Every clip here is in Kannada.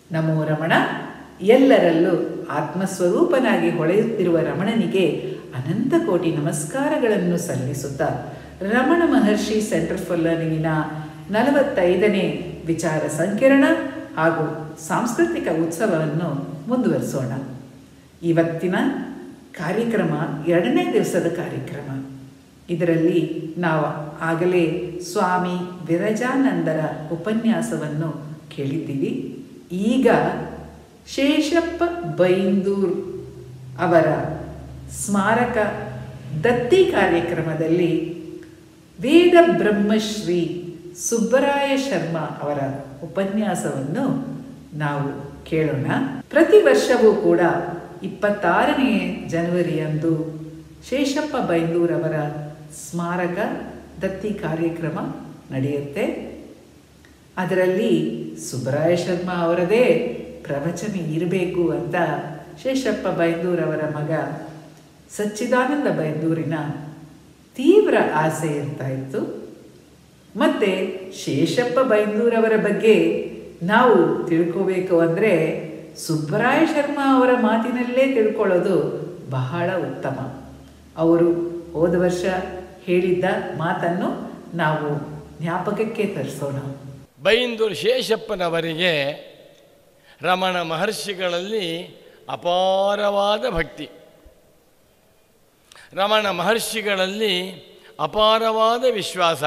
ನಮೋ ರಮಣ ಎಲ್ಲರಲ್ಲೂ ಆತ್ಮಸ್ವರೂಪನಾಗಿ ಹೊಳೆಯುತ್ತಿರುವ ರಮಣನಿಗೆ ಅನಂತ ಕೋಟಿ ನಮಸ್ಕಾರಗಳನ್ನು ಸಲ್ಲಿಸುತ್ತಾ ರಮಣ ಮಹರ್ಷಿ ಸೆಂಟರ್ ಫಾರ್ ಲರ್ನಿಂಗಿನ ನಲವತ್ತೈದನೇ ವಿಚಾರ ಸಂಕಿರಣ ಹಾಗೂ ಸಾಂಸ್ಕೃತಿಕ ಉತ್ಸವವನ್ನು ಮುಂದುವರಿಸೋಣ ಇವತ್ತಿನ ಕಾರ್ಯಕ್ರಮ ಎರಡನೇ ದಿವಸದ ಕಾರ್ಯಕ್ರಮ ಇದರಲ್ಲಿ ನಾವು ಆಗಲೇ ಸ್ವಾಮಿ ವಿರಜಾನಂದರ ಉಪನ್ಯಾಸವನ್ನು ಕೇಳಿದ್ದೀವಿ ಈಗ ಶೇಷಪ್ಪ ಬೈಂದೂರ್ ಅವರ ಸ್ಮಾರಕ ದತ್ತಿ ಕಾರ್ಯಕ್ರಮದಲ್ಲಿ ವೇದ ಬ್ರಹ್ಮಶ್ರೀ ಸುಬ್ಬರಾಯ ಶರ್ಮಾ ಅವರ ಉಪನ್ಯಾಸವನ್ನು ನಾವು ಕೇಳೋಣ ಪ್ರತಿ ವರ್ಷವೂ ಕೂಡ ಇಪ್ಪತ್ತಾರನೇ ಜನವರಿಯಂದು ಶೇಷಪ್ಪ ಬೈಂದೂರವರ ಸ್ಮಾರಕ ದತ್ತಿ ಕಾರ್ಯಕ್ರಮ ನಡೆಯುತ್ತೆ ಅದರಲ್ಲಿ ಸುಬ್ಬರಾಯ ಶರ್ಮಾ ಅವರದೇ ಪ್ರವಚನ ಇರಬೇಕು ಅಂತ ಶೇಷಪ್ಪ ಬೈಂದೂರವರ ಮಗ ಸಚ್ಚಿದಾನಂದ ಬೈಂದೂರಿನ ತೀವ್ರ ಆಸೆ ಇರ್ತಾ ಇತ್ತು ಮತ್ತು ಶೇಷಪ್ಪ ಬೈಂದೂರವರ ಬಗ್ಗೆ ನಾವು ತಿಳ್ಕೋಬೇಕು ಅಂದರೆ ಸುಬ್ಬರಾಯ ಶರ್ಮಾ ಅವರ ಮಾತಿನಲ್ಲೇ ತಿಳ್ಕೊಳ್ಳೋದು ಬಹಳ ಉತ್ತಮ ಅವರು ಹೋದ ವರ್ಷ ಹೇಳಿದ್ದ ಮಾತನ್ನು ನಾವು ಜ್ಞಾಪಕಕ್ಕೆ ತರಿಸೋಣ ಬೈಂದೂರು ಶೇಷಪ್ಪನವರಿಗೆ ರಮಣ ಮಹರ್ಷಿಗಳಲ್ಲಿ ಅಪಾರವಾದ ಭಕ್ತಿ ರಮಣ ಮಹರ್ಷಿಗಳಲ್ಲಿ ಅಪಾರವಾದ ವಿಶ್ವಾಸ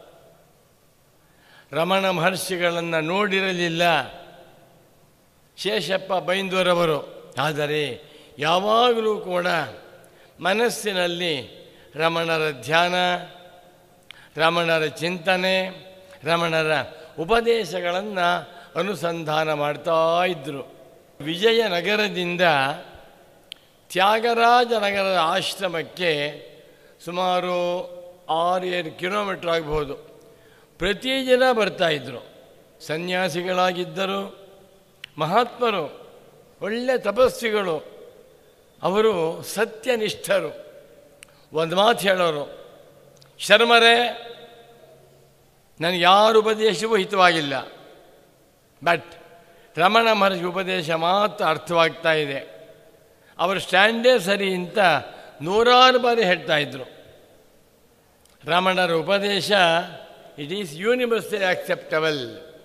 ರಮಣ ಮಹರ್ಷಿಗಳನ್ನು ನೋಡಿರಲಿಲ್ಲ ಶೇಷಪ್ಪ ಬೈಂದೂರವರು ಆದರೆ ಯಾವಾಗಲೂ ಕೂಡ ಮನಸ್ಸಿನಲ್ಲಿ ರಮಣರ ಧ್ಯಾನ ರಮಣರ ಚಿಂತನೆ ರಮಣರ ಉಪದೇಶಗಳನ್ನು ಅನುಸಂಧಾನ ಮಾಡ್ತಾ ಇದ್ದರು ವಿಜಯನಗರದಿಂದ ತ್ಯಾಗರಾಜನಗರದ ಆಶ್ರಮಕ್ಕೆ ಸುಮಾರು ಆರು ಏಳು ಕಿಲೋಮೀಟ್ರ್ ಆಗ್ಬೋದು ಪ್ರತಿದಿನ ಬರ್ತಾಯಿದ್ರು ಸನ್ಯಾಸಿಗಳಾಗಿದ್ದರು ಮಹಾತ್ಮರು ಒಳ್ಳೆ ತಪಸ್ವಿಗಳು ಅವರು ಸತ್ಯನಿಷ್ಠರು ಒಂದು ಮಾತು ಹೇಳೋರು ಶರ್ಮರೇ ನನಗೆ ಯಾರ ಉಪದೇಶವೂ ಹಿತವಾಗಿಲ್ಲ ಬಟ್ ರಮಣ ಮಹರ್ಷಿ ಉಪದೇಶ ಮಾತ್ರ ಅರ್ಥವಾಗ್ತಾ ಇದೆ ಅವರ ಸ್ಟ್ಯಾಂಡೇ ಸರಿ ಅಂತ ನೂರಾರು ಬಾರಿ ಹೇಳ್ತಾ ಇದ್ದರು ರಮಣರ ಉಪದೇಶ ಇಟ್ ಈಸ್ ಯೂನಿವರ್ಸಲಿ ಆಕ್ಸೆಪ್ಟಬಲ್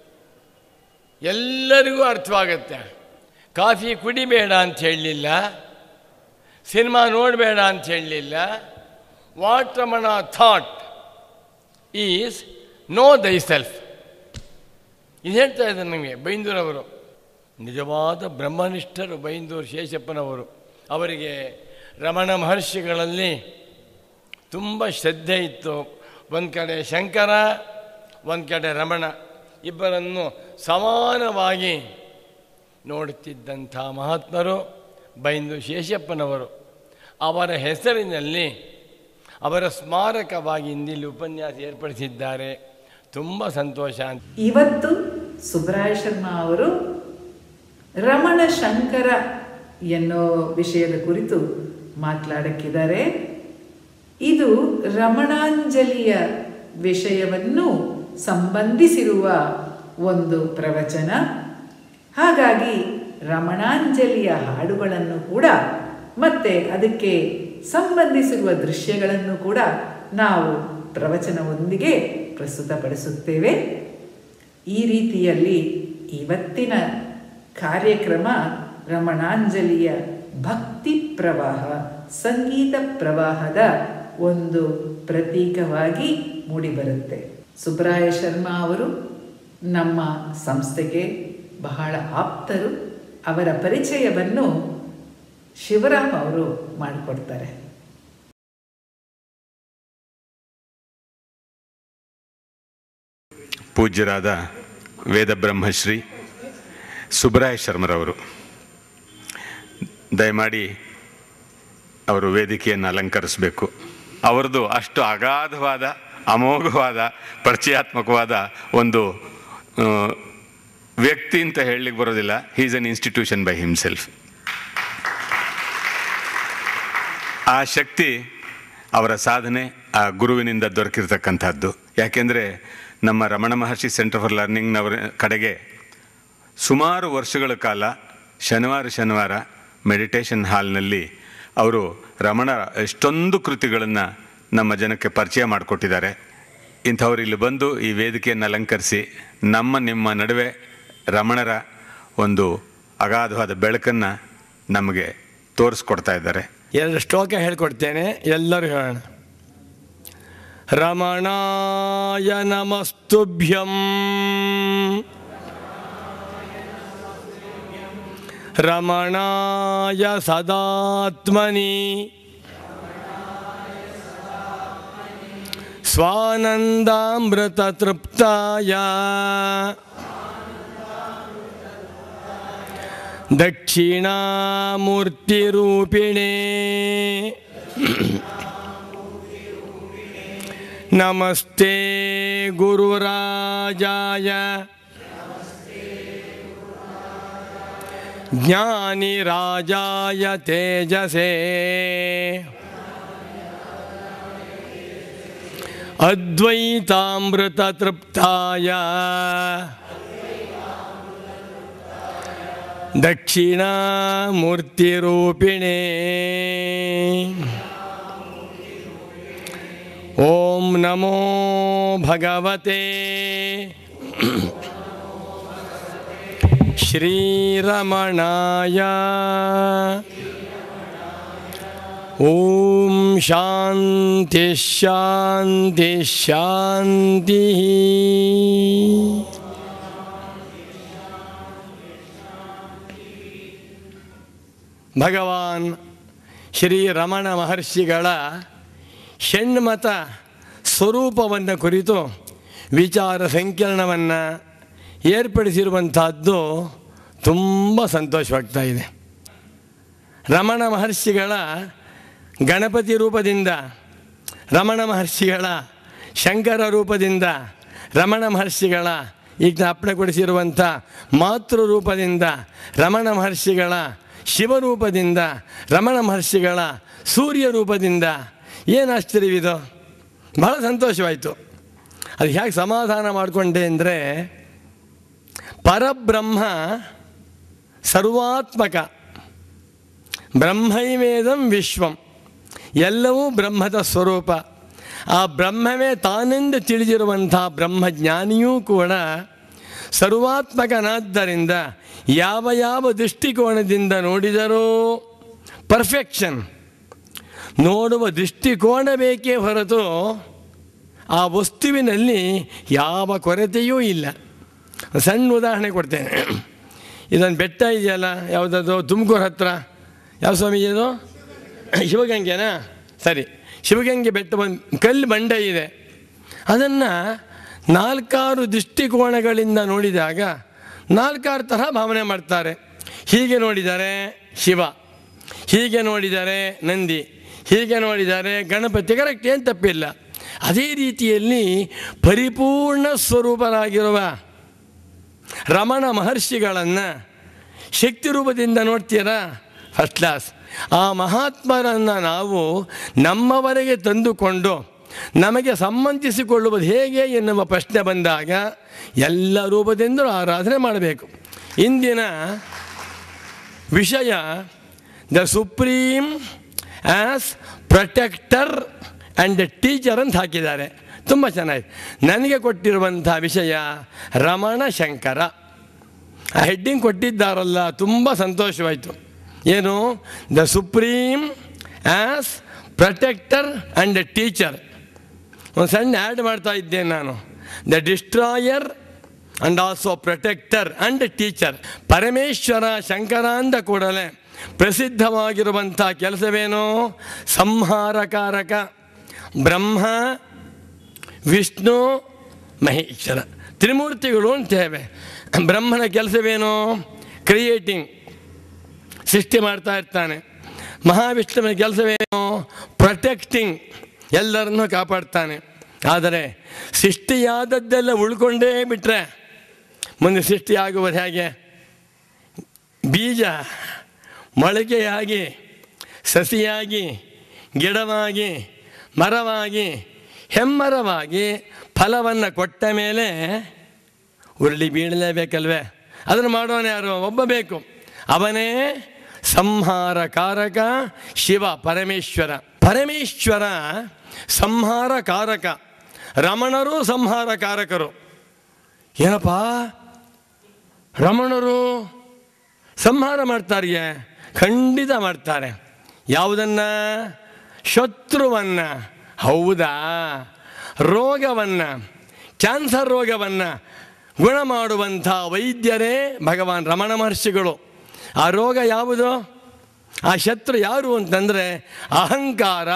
ಎಲ್ಲರಿಗೂ ಅರ್ಥವಾಗುತ್ತೆ ಕಾಫಿ ಕುಡಿಬೇಡ ಅಂತ ಹೇಳಲಿಲ್ಲ ಸಿನಿಮಾ ನೋಡಬೇಡ ಅಂತ ಹೇಳಲಿಲ್ಲ what Ramana thought is know thy self ಇದು ಹೇಳ್ತಾ ಇದ್ದಾರೆ ನಮಗೆ ಬೈಂದೂರವರು ನಿಜವಾದ ಬ್ರಹ್ಮನಿಷ್ಠರು ಬೈಂದೂರು ಶೇಷಪ್ಪನವರು ಅವರಿಗೆ ರಮಣ ಮಹರ್ಷಿಗಳಲ್ಲಿ ತುಂಬ ಶ್ರದ್ಧೆ ಇತ್ತು ಒಂದು ಕಡೆ ಶಂಕರ ಒಂದು ಕಡೆ ರಮಣ ಇಬ್ಬರನ್ನು ಸಮಾನವಾಗಿ ನೋಡುತ್ತಿದ್ದಂಥ ಮಹಾತ್ಮರು ಬೈಂದು ಶೇಷಪ್ಪನವರು ಅವರ ಹೆಸರಿನಲ್ಲಿ ಅವರ ಸ್ಮಾರಕವಾಗಿ ಇಂದಿಲ್ಲಿ ಉಪನ್ಯಾಸ ಏರ್ಪಡಿಸಿದ್ದಾರೆ ತುಂಬ ಸಂತೋಷ ಅಂತ ಇವತ್ತು ಸುಬ್ರಾಯ ಶರ್ಮಾ ಅವರು ರಮಣ ಶಂಕರ ಎನ್ನೋ ವಿಷಯದ ಕುರಿತು ಮಾತನಾಡಕ್ಕಿದ್ದಾರೆ ಇದು ರಮಣಾಂಜಲಿಯ ವಿಷಯವನ್ನು ಸಂಬಂಧಿಸಿರುವ ಒಂದು ಪ್ರವಚನ ಹಾಗಾಗಿ ರಮಣಾಂಜಲಿಯ ಹಾಡುಗಳನ್ನು ಕೂಡ ಮತ್ತೆ ಅದಕ್ಕೆ ಸಂಬಂಧಿಸಿರುವ ದೃಶ್ಯಗಳನ್ನು ಕೂಡ ನಾವು ಪ್ರವಚನವೊಂದಿಗೆ ಪ್ರಸ್ತುತಪಡಿಸುತ್ತೇವೆ ಈ ರೀತಿಯಲ್ಲಿ ಇವತ್ತಿನ ಕಾರ್ಯಕ್ರಮ ರಮಣಾಂಜಲಿಯ ಭಕ್ತಿ ಪ್ರವಾಹ ಸಂಗೀತ ಪ್ರವಾಹದ ಒಂದು ಪ್ರತೀಕವಾಗಿ ಮೂಡಿಬರುತ್ತೆ ಸುಬ್ರಾಯ ಶರ್ಮಾ ಅವರು ನಮ್ಮ ಸಂಸ್ಥೆಗೆ ಬಹಳ ಆಪ್ತರು ಅವರ ಪರಿಚಯವನ್ನು ಶಿವರಾಮ್ ಅವರು ಮಾಡಿಕೊಡ್ತಾರೆ ಪೂಜ್ಯರಾದ ವೇದ ಬ್ರಹ್ಮಶ್ರೀ ಸುಬ್ರಾಯ ಶರ್ಮರವರು ದಯಮಾಡಿ ಅವರು ವೇದಿಕೆಯನ್ನು ಅಲಂಕರಿಸಬೇಕು ಅವರದು ಅಷ್ಟು ಅಗಾಧವಾದ ಅಮೋಘವಾದ ಪರಿಚಯಾತ್ಮಕವಾದ ಒಂದು ಆ, ವ್ಯಕ್ತಿ ಅಂತ ಹೇಳಲಿಕ್ಕೆ ಬರೋದಿಲ್ಲ he's an institution by himself ಆ ಶಕ್ತಿ ಅವರ ಸಾಧನೆ ಆ ಗುರುವಿನಿಂದ ದೊರಕಿರ್ತಕ್ಕಂಥದ್ದು ಯಾಕೆಂದರೆ ನಮ್ಮ ರಮಣ ಮಹರ್ಷಿ ಸೆಂಟರ್ ಫಾರ್ ಲರ್ನಿಂಗ್ನವರ ಕಡೆಗೆ ಸುಮಾರು ವರ್ಷಗಳ ಕಾಲ ಶನಿವಾರ ಶನಿವಾರ ಮೆಡಿಟೇಷನ್ ಹಾಲ್ನಲ್ಲಿ ಅವರು ರಮಣರ ಎಷ್ಟೊಂದು ಕೃತಿಗಳನ್ನು ನಮ್ಮ ಜನಕ್ಕೆ ಪರಿಚಯ ಮಾಡಿಕೊಟ್ಟಿದ್ದಾರೆ ಇಂಥವ್ರು ಇಲ್ಲಿ ಬಂದು ಈ ವೇದಿಕೆಯನ್ನು ಅಲಂಕರಿಸಿ ನಮ್ಮ ನಿಮ್ಮ ನಡುವೆ ರಮಣರ ಒಂದು ಅಗಾಧವಾದ ಬೆಳಕನ್ನು ನಮಗೆ ತೋರಿಸ್ಕೊಡ್ತಾ ಇದ್ದಾರೆ ಎರಡು ಶ್ಲೋಕ ಹೇಳ್ಕೊಡ್ತೇನೆ ಎಲ್ಲರೂ ಹೇಳೋಣ ರಮಣಾಯ ನಮಸ್ತುಭ್ಯಂ ರಮಣಾಯ ಸದಾತ್ಮನಿ ಸ್ವಾನಂದಾಮೃತ ತೃಪ್ತಾಯ ದಕ್ಷಿಣಾಮೂರ್ತಿರೂಪಿಣೆ ನಮಸ್ತೆ ಗುರುರಾಜಾಯ ಜ್ಞಾನಿರಾಜಾಯ ತೇಜಸೇ ಅದ್ವೈತಾಮೃತತೃಪ್ತಾಯ ದಕ್ಷಿಣಾಮೂರ್ತಿರೂಪಿಣೆ ಓಂ ನಮೋ ಭಗವತೆ ಶ್ರೀರಮಣಾಯ ಓಂ ಶಾಂತಿ ಶಾಂತಿ ಶಾಂತಿ ಭಗವಾನ್ ಶ್ರೀ ರಮಣ ಮಹರ್ಷಿಗಳ ಷಣ್ಮತ ಸ್ವರೂಪವನ್ನು ಕುರಿತು ವಿಚಾರ ಸಂಕಿರಣವನ್ನು ಏರ್ಪಡಿಸಿರುವಂಥದ್ದು ತುಂಬ ಸಂತೋಷವಾಗ್ತಾ ಇದೆ ರಮಣ ಮಹರ್ಷಿಗಳ ಗಣಪತಿ ರೂಪದಿಂದ ರಮಣ ಮಹರ್ಷಿಗಳ ಶಂಕರ ರೂಪದಿಂದ ರಮಣ ಮಹರ್ಷಿಗಳ ಈಗ ಅಪ್ಪಣೆಗೊಳಿಸಿರುವಂಥ ಮಾತೃ ರೂಪದಿಂದ ರಮಣ ಮಹರ್ಷಿಗಳ ಶಿವರೂಪದಿಂದ ರಮಣ ಮಹರ್ಷಿಗಳ ಸೂರ್ಯ ರೂಪದಿಂದ ಏನು ಆಶ್ಚರ್ಯವಿದು ಬಹಳ ಸಂತೋಷವಾಯಿತು ಅದು ಹೇಗೆ ಸಮಾಧಾನ ಮಾಡಿಕೊಂಡೆ ಅಂದರೆ ಪರಬ್ರಹ್ಮ ಸರ್ವಾತ್ಮಕ ಬ್ರಹ್ಮೈವೇದಂ ವಿಶ್ವಂ ಎಲ್ಲವೂ ಬ್ರಹ್ಮದ ಸ್ವರೂಪ ಆ ಬ್ರಹ್ಮವೇ ತಾನೆಂದು ತಿಳಿದಿರುವಂಥ ಬ್ರಹ್ಮಜ್ಞಾನಿಯೂ ಕೂಡ ಸರ್ವಾತ್ಮಕನಾದ್ದರಿಂದ ಯಾವ ಯಾವ ದೃಷ್ಟಿಕೋನದಿಂದ ನೋಡಿದರೋ ಪರ್ಫೆಕ್ಷನ್ ನೋಡುವ ದೃಷ್ಟಿಕೋನ ಬೇಕೇ ಹೊರತು ಆ ವಸ್ತುವಿನಲ್ಲಿ ಯಾವ ಕೊರತೆಯೂ ಇಲ್ಲ ಸಣ್ಣ ಉದಾಹರಣೆ ಕೊಡ್ತೇನೆ ಇದೊಂದು ಬೆಟ್ಟ ಇದೆಯಲ್ಲ ಯಾವುದದು ತುಮಕೂರು ಹತ್ರ ಯಾವ ಸ್ವಾಮಿ ಇದು ಶಿವಗಂಗೆನಾ ಸರಿ ಶಿವಗಂಗೆ ಬೆಟ್ಟ ಒಂದು ಕಲ್ಲು ಬಂಡೆ ಇದೆ ಅದನ್ನು ನಾಲ್ಕಾರು ದೃಷ್ಟಿಕೋನಗಳಿಂದ ನೋಡಿದಾಗ ನಾಲ್ಕಾರು ತರಹ ಭಾವನೆ ಮಾಡ್ತಾರೆ ಹೀಗೆ ನೋಡಿದರೆ ಶಿವ ಹೀಗೆ ನೋಡಿದರೆ ನಂದಿ ಹೀಗೆ ನೋಡಿದರೆ ಗಣಪತಿ ಕರೆಕ್ಟ್ ಏನು ತಪ್ಪಿಲ್ಲ ಅದೇ ರೀತಿಯಲ್ಲಿ ಪರಿಪೂರ್ಣ ಸ್ವರೂಪರಾಗಿರುವ ರಮಣ ಮಹರ್ಷಿಗಳನ್ನು ಶಕ್ತಿ ರೂಪದಿಂದ ನೋಡ್ತೀರಾ ಫಸ್ಟ್ ಕ್ಲಾಸ್ ಆ ಮಹಾತ್ಮರನ್ನು ನಾವು ನಮ್ಮವರೆಗೆ ತಂದುಕೊಂಡು ನಮಗೆ ಸಂಬಂಧಿಸಿಕೊಳ್ಳುವುದು ಹೇಗೆ ಎನ್ನುವ ಪ್ರಶ್ನೆ ಬಂದಾಗ ಎಲ್ಲ ರೂಪದಿಂದಲೂ ಆರಾಧನೆ ಮಾಡಬೇಕು ಇಂದಿನ ವಿಷಯ the supreme as protector and teacher ಅಂತ ಹಾಕಿದ್ದಾರೆ ತುಂಬ ಚೆನ್ನಾಗಿದೆ ನನಗೆ ಕೊಟ್ಟಿರುವಂಥ ವಿಷಯ ರಮಣ ಶಂಕರ ಆ ಹೆಡ್ಡಿಂಗ್ ಕೊಟ್ಟಿದ್ದಾರಲ್ಲ ತುಂಬ ಸಂತೋಷವಾಯಿತು ಏನು the supreme as protector and teacher ಒಂದು ಸಣ್ಣ ಆ್ಯಡ್ ಮಾಡ್ತಾ ಇದ್ದೇನೆ ನಾನು the destroyer and also protector and teacher Parameshwara Shankara ಅಂದ ಕೂಡಲೇ ಪ್ರಸಿದ್ಧವಾಗಿರುವಂಥ ಕೆಲಸವೇನು ಸಂಹಾರಕಾರಕ ಬ್ರಹ್ಮ ವಿಷ್ಣು ಮಹೇಶ್ವರ ತ್ರಿಮೂರ್ತಿಗಳು ಅಂತೇವೆ ಬ್ರಹ್ಮನ ಕೆಲಸವೇನು ಕ್ರಿಯೇಟಿಂಗ್ ಸೃಷ್ಟಿ ಮಾಡ್ತಾ ಇರ್ತಾನೆ ಮಹಾವಿಷ್ಣುವಿನ ಕೆಲಸವೇನು ಪ್ರೊಟೆಕ್ಟಿಂಗ್ ಎಲ್ಲರನ್ನೂ ಕಾಪಾಡ್ತಾನೆ ಆದರೆ ಸೃಷ್ಟಿಯಾದದ್ದೆಲ್ಲ ಉಳ್ಕೊಂಡೇ ಬಿಟ್ಟರೆ ಮುಂದೆ ಸೃಷ್ಟಿಯಾಗುವುದು ಹೇಗೆ ಬೀಜ ಮೊಳಕೆಯಾಗಿ ಸಸಿಯಾಗಿ ಗಿಡವಾಗಿ ಮರವಾಗಿ ಹೆಮ್ಮರವಾಗಿ ಫಲವನ್ನು ಕೊಟ್ಟ ಮೇಲೆ ಉರುಳಿ ಬೀಳಲೇಬೇಕಲ್ವೇ ಅದನ್ನು ಮಾಡೋನು ಯಾರು ಒಬ್ಬ ಬೇಕು ಅವನೇ ಸಂಹಾರ ಕಾರಕ ಶಿವ ಪರಮೇಶ್ವರ ಪರಮೇಶ್ವರ ಸಂಹಾರ ಕಾರಕ ರಮಣರು ಸಂಹಾರ ಕಾರಕರು ಏನಪ್ಪ ರಮಣರು ಸಂಹಾರ ಮಾಡ್ತಾರೆಯೇ ಖಂಡಿತ ಮಾಡ್ತಾರೆ ಯಾವುದನ್ನು ಶತ್ರುವನ್ನು ಹೌದಾ ರೋಗವನ್ನು ಕ್ಯಾನ್ಸರ್ ರೋಗವನ್ನು ಗುಣ ಮಾಡುವಂಥ ವೈದ್ಯರೇ ಭಗವಾನ್ ರಮಣ ಮಹರ್ಷಿಗಳು ಆ ರೋಗ ಯಾವುದು ಆ ಶತ್ರು ಯಾರು ಅಂತಂದರೆ ಅಹಂಕಾರ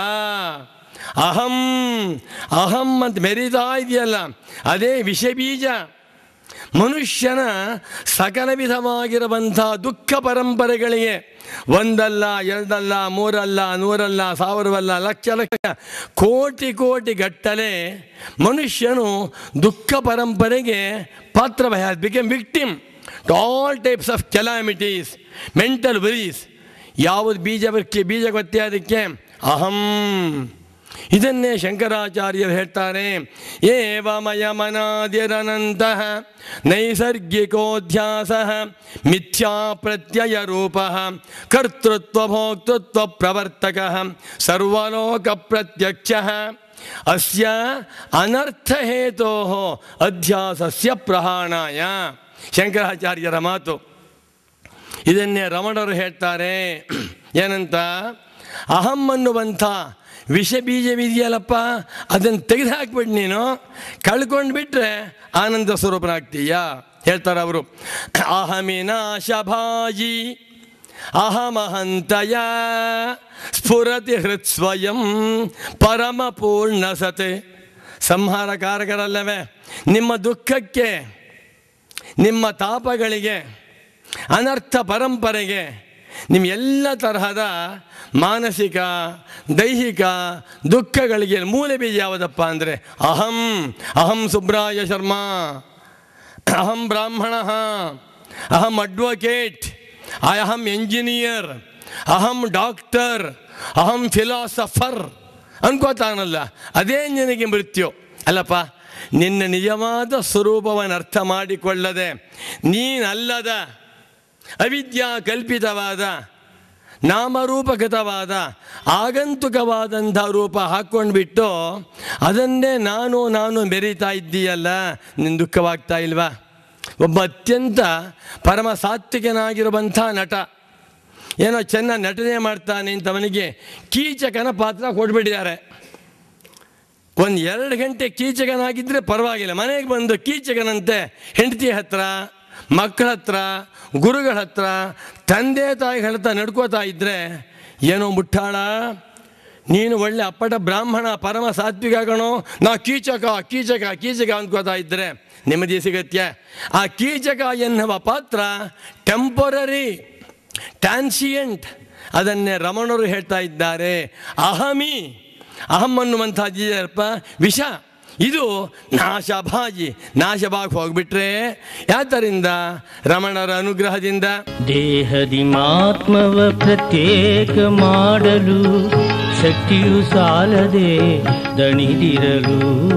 ಅಹಂ ಅಹಂ ಅಂತ ಮೆರಿತಾ ಇದೆಯಲ್ಲ ಅದೇ ವಿಷಬೀಜ ಮನುಷ್ಯನ ಸಕಲ ವಿಧವಾಗಿರುವಂಥ ದುಃಖ ಪರಂಪರೆಗಳಿಗೆ ಒಂದಲ್ಲ ಎರಡಲ್ಲ ಮೂರಲ್ಲ ನೂರಲ್ಲ ಸಾವಿರವಲ್ಲ ಲಕ್ಷ ಲಕ್ಷ ಕೋಟಿ ಕೋಟಿ ಗಟ್ಟಲೆ ಮನುಷ್ಯನು ದುಃಖ ಪರಂಪರೆಗೆ ಪಾತ್ರ become victim to all types of calamities mental worries ಯಾವುದು ಬೀಜ ಬಕ್ಕೆ ಬೀಜ ಗೊತ್ತೇ ಅದಕ್ಕೆ ಅಹಂ ಇದನ್ನೇ ಶಂಕರಾಚಾರ್ಯರು ಹೇಳ್ತಾರೆ ಏವಮಯಮನಾದಿರನಂತಹ ನೈಸರ್ಗಿಕೋಧ್ಯಾಸ ಮಿಥ್ಯಾ ಪ್ರತ್ಯಯ ರೂಪ ಕರ್ತೃತ್ವ ಭೋಕ್ತೃತ್ವ ಪ್ರವರ್ತಕ ಸರ್ವಲೋಕ ಪ್ರತ್ಯಕ್ಷ ಅಸ್ಯ ಅನರ್ಥಹೇತೋ ಅಧ್ಯಾಸಸ್ಯ ಪ್ರಹಾಣಾಯ ಶಂಕರಾಚಾರ್ಯರ ಮಾತು ಇದನ್ನೇ ರಮಣರು ಹೇಳ್ತಾರೆ ಏನಂತ ಅಹಂ ಅನ್ನುವಂಥ ವಿಷ ಬೀಜವಿದೆಯಲ್ಲಪ್ಪ ಅದನ್ನು ತೆಗೆದು ಹಾಕ್ಬಿಟ್ಟು ನೀನು ಕಳ್ಕೊಂಡು ಬಿಟ್ಟರೆ ಆನಂದ ಸ್ವರೂಪನಾಗ್ತೀಯ ಹೇಳ್ತಾರೆ ಅವರು ಅಹಮಿನಾಶಭಾಜಿ ಅಹಮಹಂತಯ ಸ್ಫುರತಿ ಹೃತ್ಸ್ವಯಂ ಪರಮ ಪೂರ್ಣ ಸತೆ ಸಂಹಾರಕಾರಕರಲ್ಲವೇ ನಿಮ್ಮ ದುಃಖಕ್ಕೆ ನಿಮ್ಮ ತಾಪಗಳಿಗೆ ಅನರ್ಥ ಪರಂಪರೆಗೆ ನಿಮ್ಮ ಎಲ್ಲ ತರಹದ ಮಾನಸಿಕ ದೈಹಿಕ ದುಃಖಗಳಿಗೆ ಮೂಲ ಬೀಜ ಯಾವುದಪ್ಪ ಅಂದರೆ ಅಹಂ ಅಹಂ ಸುಬ್ರಾಯ ಶರ್ಮಾ ಅಹಂ ಬ್ರಾಹ್ಮಣ ಅಹಂ ಅಡ್ವೊಕೇಟ್ ಅಹಂ ಎಂಜಿನಿಯರ್ ಅಹಂ ಡಾಕ್ಟರ್ ಅಹಂ ಫಿಲಾಸಫರ್ ಅನ್ಕೋತಾನಲ್ಲ ಅದೇ ನಿನಗೆ ಮೃತ್ಯು ಅಲ್ಲಪ್ಪ ನಿನ್ನ ನಿಜವಾದ ಸ್ವರೂಪವನ್ನು ಅರ್ಥ ಮಾಡಿಕೊಳ್ಳದೆ ನೀನಲ್ಲದ ಅವಿದ್ಯಾ ಕಲ್ಪಿತವಾದ ನಾಮರೂಪಗತವಾದ ಆಗಂತುಕವಾದಂಥ ರೂಪ ಹಾಕ್ಕೊಂಡ್ಬಿಟ್ಟು ಅದನ್ನೇ ನಾನು ನಾನು ಮೆರೀತಾ ಇದ್ದೀಯಲ್ಲ ನಿನ್ನ ದುಃಖವಾಗ್ತಾ ಇಲ್ವಾ ಒಬ್ಬ ಅತ್ಯಂತ ಪರಮ ಸಾತ್ವಿಕನಾಗಿರುವಂಥ ನಟ ಏನೋ ಚೆನ್ನಾಗಿ ನಟನೆ ಮಾಡ್ತಾನೆ ಅಂತ ಅವನಿಗೆ ಕೀಚಕನ ಪಾತ್ರ ಕೊಟ್ಬಿಟ್ಟಿದ್ದಾರೆ ಒಂದು ಎರಡು ಗಂಟೆ ಕೀಚಕನಾಗಿದ್ದರೆ ಪರವಾಗಿಲ್ಲ ಮನೆಗೆ ಬಂದು ಕೀಚಕನಂತೆ ಹೆಂಡತಿ ಹತ್ರ ಮಕ್ಕಳ ಹತ್ರ ಗುರುಗಳ ಹತ್ರ ತಂದೆ ತಾಯಿಗಳ ಹತ್ರ ನಡ್ಕೋತಾ ಇದ್ದರೆ ಏನೋ ಮುಟ್ಟಾಳ ನೀನು ಒಳ್ಳೆ ಅಪ್ಪಟ ಬ್ರಾಹ್ಮಣ ಪರಮ ಸಾತ್ವಿಕ ಕಣೋ ನಾ ಕೀಚಕ ಕೀಚಕ ಕೀಚಕ ಅಂದ್ಕೋತಾ ಇದ್ದರೆ ನೆಮ್ಮದಿ ಸಿಗತ್ಯ ಆ ಕೀಚಕ ಎನ್ನುವ ಪಾತ್ರ ಟೆಂಪೊರರಿ ಟ್ಯಾನ್ಸಿಯಂಟ್ ಅದನ್ನೇ ರಮಣರು ಹೇಳ್ತಾ ಇದ್ದಾರೆ ಅಹಮಿ ಅಹಂ ಅನ್ನುವಂಥದ್ದಿದೆಯಪ್ಪ ವಿಷ ಇದು ನಾಶಭಾಜಿ ನಾಶವಾಗಿ ಹೋಗ್ಬಿಟ್ರೆ ಯಾತರಿಂದ ರಮಣರ ಅನುಗ್ರಹದಿಂದ ದೇಹದಿ ಮಾತ್ಮವ ಪ್ರತ್ಯೇಕ ಮಾಡಲು ಶಕ್ತಿಯು ಸಾಲದೆ ದಣಿದಿರಲು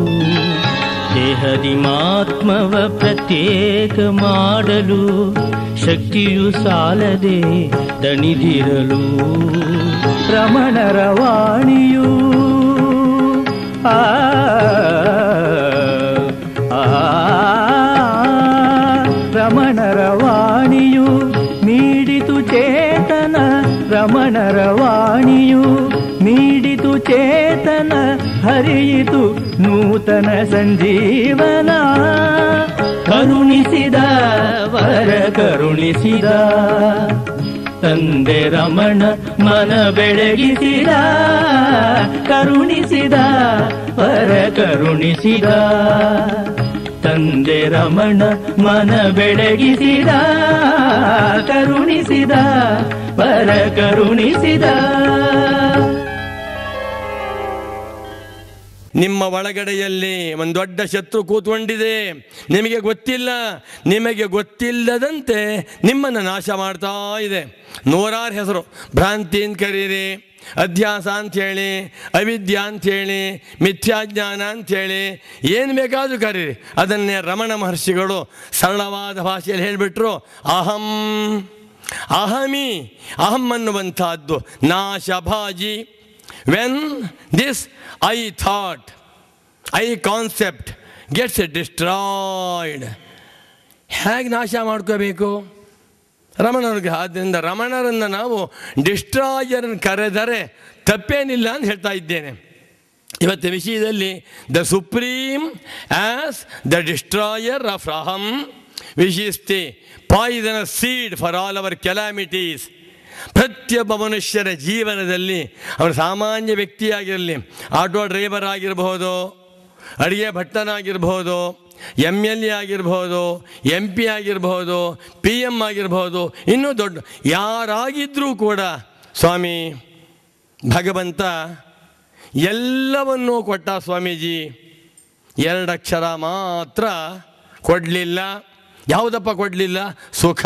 ದೇಹದಿ ಮಾತ್ಮವ ಪ್ರತ್ಯೇಕ ಮಾಡಲು ಶಕ್ತಿಯು ಸಾಲದೆ ದಣಿದಿರಲು ರಮಣರ ವಾಣಿಯು ಆ ಆ, ರಮಣರ ವಾಣಿಯು ಮೀಡಿತು ಚೇತನ ರಮಣರ ವಾಣಿಯು ಮೀಡಿತು ಚೇತನ ಹರಿಯಿತು ನೂತನ ಸಂಜೀವನ ಕರುಣಿಸಿದ ವರ ಕರುಣಿಸಿದ ತಂದೆ ರಮಣ ಮನ ಬೆಳಗಿಸಿದ ಕರುಣಿಸಿದ ವರ ಕರುಣಿಸಿದ ತಂದೆ ರಮಣ ಮನ ಬೆಳಗಿಸಿದ ಕರುಣಿಸಿದ ವರ ಕರುಣಿಸಿದ ನಿಮ್ಮ ಒಳಗಡೆಯಲ್ಲಿ ಒಂದು ದೊಡ್ಡ ಶತ್ರು ಕೂತ್ಕೊಂಡಿದೆ ನಿಮಗೆ ಗೊತ್ತಿಲ್ಲ ನಿಮಗೆ ಗೊತ್ತಿಲ್ಲದಂತೆ ನಿಮ್ಮನ್ನು ನಾಶ ಮಾಡ್ತಾ ಇದೆ ನೂರಾರು ಹೆಸರು ಭ್ರಾಂತಿ ಅಂತ ಕರೀರಿ ಅಧ್ಯಾಸ ಅಂಥೇಳಿ ಅವಿದ್ಯಾ ಅಂಥೇಳಿ ಮಿಥ್ಯಾಜ್ಞಾನ ಅಂಥೇಳಿ ಏನು ಬೇಕಾದರೂ ಕರೀರಿ ಅದನ್ನೇ ರಮಣ ಮಹರ್ಷಿಗಳು ಸರಳವಾದ ಭಾಷೆಯಲ್ಲಿ ಹೇಳಿಬಿಟ್ರು ಅಹಂ ಅಹಮಿ ಅಹಂ ಅನ್ನುವಂಥದ್ದು ನಾಶಭಾಜಿ when this I thought I concept gets destroyed ಹೇಗೆ ನಾಶ ಮಾಡ್ಕೋಬೇಕು ರಮಣರಿಗೆ ಆದ್ದರಿಂದ ರಮಣರನ್ನು ನಾವು ಡಿಸ್ಟ್ರಾಯರನ್ನು ಕರೆದರೆ ತಪ್ಪೇನಿಲ್ಲ ಅಂತ ಹೇಳ್ತಾ ಇದ್ದೇನೆ ಇವತ್ತು ವಿಷಯದಲ್ಲಿ the supreme as the destroyer of ಅಹಂ which is the poison seed for all our calamities ಪ್ರತಿಯೊಬ್ಬ ಮನುಷ್ಯರ ಜೀವನದಲ್ಲಿ ಅವನು ಸಾಮಾನ್ಯ ವ್ಯಕ್ತಿಯಾಗಿರಲಿ ಆಟೋ ಡ್ರೈವರ್ ಆಗಿರಬಹುದು ಅಡುಗೆ ಭಟ್ಟನಾಗಿರ್ಬೋದು ಎಮ್ ಎಲ್ ಎ ಆಗಿರ್ಬೋದು ಎಂ ಪಿ ಆಗಿರ್ಬೋದು ಪಿ ಎಮ್ ಆಗಿರ್ಬೋದು ಇನ್ನೂ ದೊಡ್ಡ ಯಾರಾಗಿದ್ದರೂ ಕೂಡ ಸ್ವಾಮಿ ಭಗವಂತ ಎಲ್ಲವನ್ನೂ ಕೊಟ್ಟ ಸ್ವಾಮೀಜಿ ಎರಡಕ್ಷರ ಮಾತ್ರ ಕೊಡಲಿಲ್ಲ ಯಾವುದಪ್ಪ ಕೊಡಲಿಲ್ಲ ಸುಖ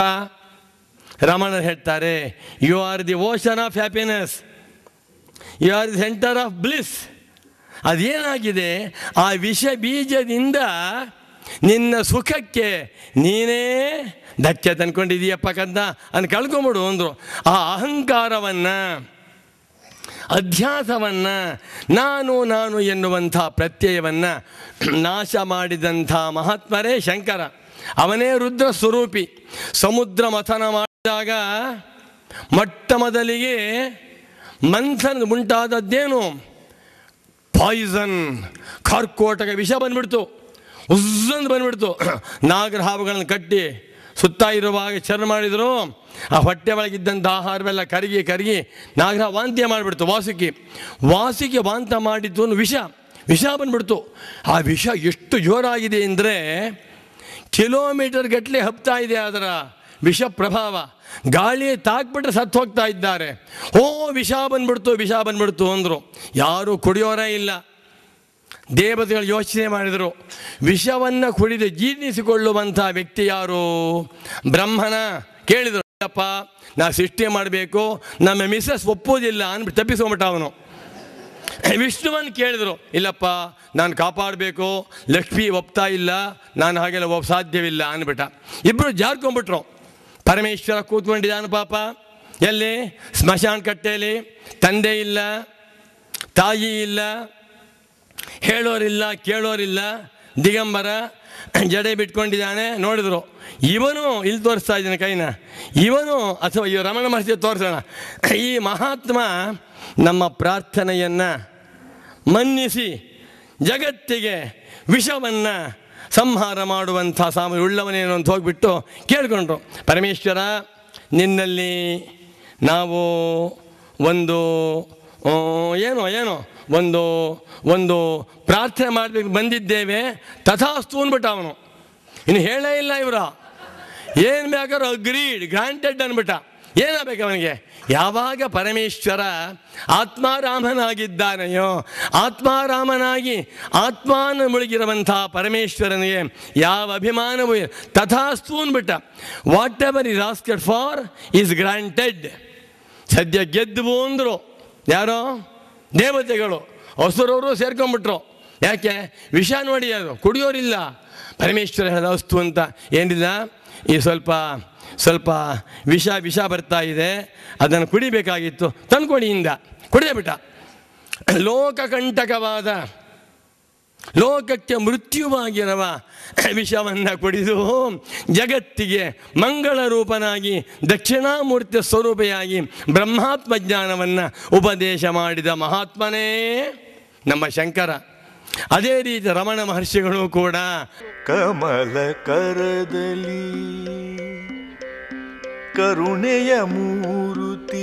ರಮಣರು ಹೇಳ್ತಾರೆ you are the ocean of happiness you are the centre of bliss ಅದೇನಾಗಿದೆ ಆ ವಿಷ ಬೀಜದಿಂದ ನಿನ್ನ ಸುಖಕ್ಕೆ ನೀನೇ ಧಕ್ಕೆ ತಂದ್ಕೊಂಡಿದೀಯಪ್ಪ ಕಂದ ಅನ್ನು ಕಳ್ಕೊಂಬಿಡು ಅಂದರು ಆ ಅಹಂಕಾರವನ್ನು ಅಧ್ಯಾಸವನ್ನು ನಾನು ನಾನು ಎನ್ನುವಂಥ ಪ್ರತ್ಯಯವನ್ನು ನಾಶ ಮಾಡಿದಂಥ ಮಹಾತ್ಮರೇ ಶಂಕರ ಅವನೇ ರುದ್ರ ಸ್ವರೂಪಿ ಸಮುದ್ರ ಮಥನ ಮಾಡಿದಾಗ ಮೊಟ್ಟ ಮೊದಲಿಗೆ ಮಂಥನ ಉಂಟಾದದ್ದೇನು ಪಾಯ್ಸನ್ ಕಾರ್ಕೋಟಕ ವಿಷ ಬಂದ್ಬಿಡ್ತು ಉಜ್ಜಂದು ಬಂದ್ಬಿಡ್ತು ನಾಗರ ಹಾವುಗಳನ್ನು ಕಟ್ಟಿ ಸುತ್ತ ಇರುವಾಗ ಚರ್ಮ ಮಾಡಿದರು ಆ ಹೊಟ್ಟೆ ಒಳಗಿದ್ದಂಥ ಆಹಾರವೆಲ್ಲ ಕರಗಿ ಕರಗಿ ನಾಗರ ವಾಂತಿ ಮಾಡಿಬಿಡ್ತು ವಾಸುಕಿ ವಾಸುಕಿ ವಾಂತ ಮಾಡಿದ್ದು ಒಂದು ವಿಷ ವಿಷ ಬಂದ್ಬಿಡ್ತು ಆ ವಿಷ ಎಷ್ಟು ಜೋರಾಗಿದೆ ಅಂದರೆ ಕಿಲೋಮೀಟರ್ ಗಟ್ಟಲೆ ಹಬ್ತಾ ಇದೆ ಅದರ ವಿಷ ಪ್ರಭಾವ ಗಾಳಿ ತಾಕ್ಬಿಟ್ರೆ ಸತ್ತು ಹೋಗ್ತಾ ಇದ್ದಾರೆ ಓ ವಿಷ ಬಂದ್ಬಿಡ್ತು ವಿಷ ಬಂದ್ಬಿಡ್ತು ಅಂದರು ಯಾರೂ ಕುಡಿಯೋರೇ ಇಲ್ಲ ದೇವತೆಗಳು ಯೋಚನೆ ಮಾಡಿದರು ವಿಷವನ್ನು ಕುಡಿದು ಜೀರ್ಣಿಸಿಕೊಳ್ಳುವಂಥ ವ್ಯಕ್ತಿ ಯಾರು ಬ್ರಹ್ಮನ ಕೇಳಿದರು ಅಪ್ಪ ನಾ ಸೃಷ್ಟಿ ಮಾಡಬೇಕು ನಮ್ಮ ಮಿಸ್ಸಸ್ ಒಪ್ಪೋದಿಲ್ಲ ಅಂದ್ಬಿಟ್ಟು ತಪ್ಪಿಸ್ಕೊಂಬಿಟ್ಟ ಅವನು ವಿಷ್ಣುವನ್ನು ಕೇಳಿದರು ಇಲ್ಲಪ್ಪ ನಾನು ಕಾಪಾಡಬೇಕು ಲಕ್ಷ್ಮಿ ಒಪ್ತಾ ಇಲ್ಲ ನಾನು ಹಾಗೆಲ್ಲ ಒಪ್ ಸಾಧ್ಯವಿಲ್ಲ ಅಂದ್ಬಿಟ್ಟ ಇಬ್ಬರು ಜಾರ್ಕೊಂಬಿಟ್ರು ಪರಮೇಶ್ವರ ಕೂತ್ಕೊಂಡಿದ್ದಾನು ಪಾಪ ಎಲ್ಲಿ ಸ್ಮಶಾನ ಕಟ್ಟೆಯಲ್ಲಿ ತಂದೆ ಇಲ್ಲ ತಾಯಿ ಇಲ್ಲ ಹೇಳೋರಿಲ್ಲ ಕೇಳೋರಿಲ್ಲ ದಿಗಂಬರ ಜಡೆ ಬಿಟ್ಕೊಂಡಿದ್ದಾನೆ ನೋಡಿದ್ರು ಇವನು ಇಲ್ಲಿ ತೋರಿಸ್ತಾ ಇದ್ದಾನೆ ಕೈನ ಇವನು ಅಥವಾ ಈ ರಮಣ ಮಹರ್ಷಿ ತೋರಿಸೋಣ ಈ ಮಹಾತ್ಮ ನಮ್ಮ ಪ್ರಾರ್ಥನೆಯನ್ನು ಮನ್ನಿಸಿ ಜಗತ್ತಿಗೆ ವಿಷವನ್ನು ಸಂಹಾರ ಮಾಡುವಂಥ ಸಾಮರ್ಥ್ಯ ಉಳ್ಳವನೇನು ಅಂತ ಹೋಗ್ಬಿಟ್ಟು ಕೇಳ್ಕೊಂಡ್ರು ಪರಮೇಶ್ವರ ನಿನ್ನಲ್ಲಿ ನಾವು ಒಂದು ಆ, ಏನೋ ಏನೋ ಒಂದು ಒಂದು ಪ್ರಾರ್ಥನೆ ಮಾಡಬೇಕು ಬಂದಿದ್ದೇವೆ ತಥಾಸ್ತು ಅಂದ್ಬಿಟ್ಟ ಅವನು ಇನ್ನು ಹೇಳೇ ಇಲ್ಲ ಇವರ ಏನು ಬೇಕಾದ್ರೂ ಅಗ್ರೀಡ್ ಗ್ರಾಂಟೆಡ್ ಅಂದ್ಬಿಟ್ಟ ಏನಾಗಬೇಕು ಅವನಿಗೆ ಯಾವಾಗ ಪರಮೇಶ್ವರ ಆತ್ಮಾರಾಮನಾಗಿದ್ದಾನೆಯೋ ಆತ್ಮಾರಾಮನಾಗಿ ಆತ್ಮಾನ ಮುಳುಗಿರುವಂಥ ಪರಮೇಶ್ವರನಿಗೆ ಯಾವ ಅಭಿಮಾನವೂ ಇಲ್ಲ. ತಥಾಸ್ತು ಅಂದ್ಬಿಟ್ಟ whatever is asked for is granted ಸದ್ಯ ಗೆದ್ದುವು ಅಂದರು ಯಾರೋ ದೇವತೆಗಳು ಹಸುರವರು ಸೇರ್ಕೊಂಡ್ಬಿಟ್ರು ಯಾಕೆ ವಿಷ ನೋಡಿ ಅದು ಕುಡಿಯೋರಿಲ್ಲ ಪರಮೇಶ್ವರ ಹೇಳಿದ ವಸ್ತು ಅಂತ ಏನಿಲ್ಲ ಈ ಸ್ವಲ್ಪ ಸ್ವಲ್ಪ ವಿಷ ವಿಷ ಬರ್ತಾ ಇದೆ ಅದನ್ನು ಕುಡಿಬೇಕಾಗಿತ್ತು ತಂದ್ಕೊಡಿಯಿಂದ ಕುಡಿದೇ ಬಿಟ್ಟ ಲೋಕಕಂಟಕವಾದ ಲೋಕಕ್ಕೆ ಮೃತ್ಯುವಾಗಿರುವ ವಿಷವನ್ನು ಕುಡಿದು ಜಗತ್ತಿಗೆ ಮಂಗಳ ರೂಪನಾಗಿ ದಕ್ಷಿಣಾಮೂರ್ತಿ ಸ್ವರೂಪಿಯಾಗಿ ಬ್ರಹ್ಮಾತ್ಮ ಜ್ಞಾನವನ್ನು ಉಪದೇಶ ಮಾಡಿದ ಮಹಾತ್ಮನೇ ನಮ್ಮ ಶಂಕರ ಅದೇ ರೀತಿ ರಮಣ ಮಹರ್ಷಿಗಳು ಕೂಡ ಕಮಲ ಕರದಲ್ಲಿ ಕರುಣೆಯ ಮೂರುತಿ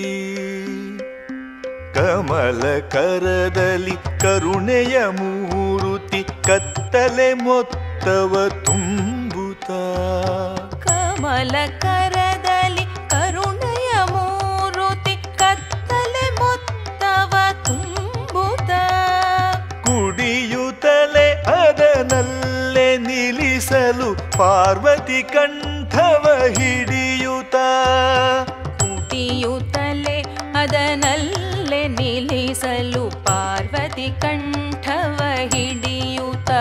ಕಮಲ ಕರದಲ್ಲಿ ಕರುಣೆಯ ಮೂರುತಿ ಕತ್ತಲೆ ಮೊತ್ತವ ತುಂಬುತ್ತ ಕಮಲ ಕರದಲ್ಲಿ ಕರುಣೆಯ ಮೂರುತಿ ಕತ್ತಲೆ ಮೊತ್ತವ ತುಂಬುತ್ತ ಕುಡಿಯುತ್ತಲೇ ಅದನಲ್ಲೇ ನಿಲ್ಲಿಸಲು ಪಾರ್ವತಿ ಕಂಠವ ಹಿಡಿಯುತ್ತ ಕುಟಿಯುತ್ತಲೇ ಅದನಲ್ಲೇ ನಿಲ್ಲಿಸಲು ಪಾರ್ವತಿ ಕಂಠವ ಹಿಡಿಯುತ್ತ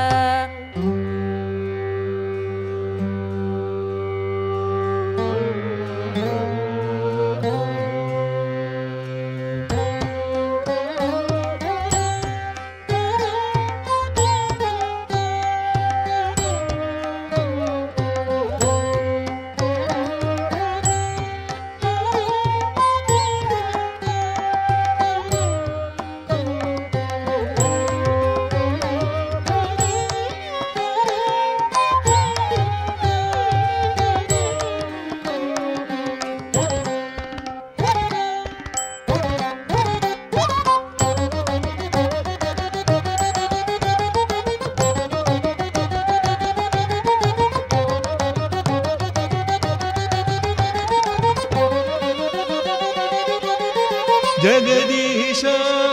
ಜಗದೀಶ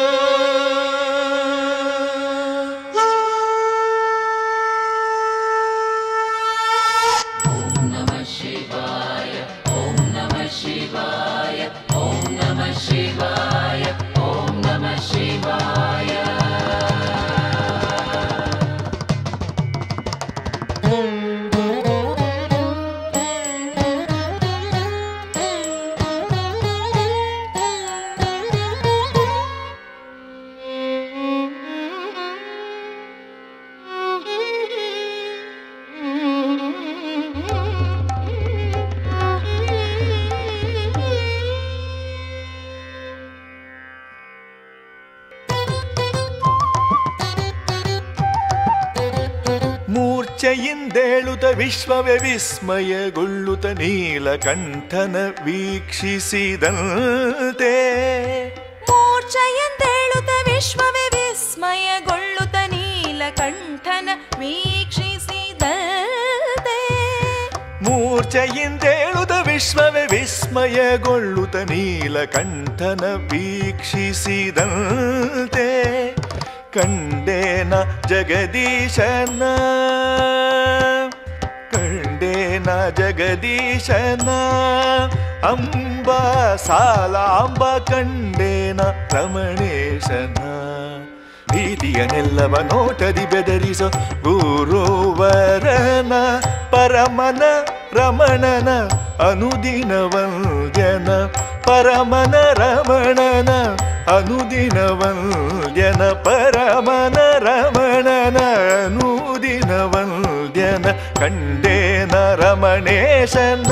ಮೂರ್ಛೆಯಿಂದೇಳುತ್ತ ವಿಶ್ವವೇ ವಿಸ್ಮಯಗೊಳ್ಳುತ್ತ ನೀಲಕಂಠನ ವೀಕ್ಷಿಸಿದಂತೆ ಮೂರ್ಛೆಯಂತೇಳುತ್ತ ವಿಶ್ವವೇ ವಿಸ್ಮಯಗೊಳ್ಳುತ್ತ ನೀಲಕಂಠನ ವೀಕ್ಷಿಸಿದಂತೆ ಮೂರ್ಛೆಯಿಂದೇಳುತ್ತ ವಿಶ್ವವೇ ವಿಸ್ಮಯಗೊಳ್ಳುತ್ತ ನೀಲಕಂಠನ ವೀಕ್ಷಿಸಿದಂತೆ ಕಂಡೇನ ಜಗದೀಶನ ಕಂಡೇನ ಜಗದೀಶನ ಅಂಬ ಸಾಲಾಂಬ ಕಂಡೇನ ರಮಣೇಶನ ಭೀತಿಯನೆಲ್ಲವ ನೋಟದಿ ಬೆದರಿಸೋ ಗುರುವರನ ಪರಮನ ರಮಣನ ಅನುದಿನ ವಂದ್ಯನ ಪರಮನ ರಮಣನ ಅನುದಿನ ವಂದ್ಯನ ಪರಮನ ರಮಣನ ಅನುದಿನ ವಂದ್ಯನ ಕಂಡೇನ ರಮಣೇಶನ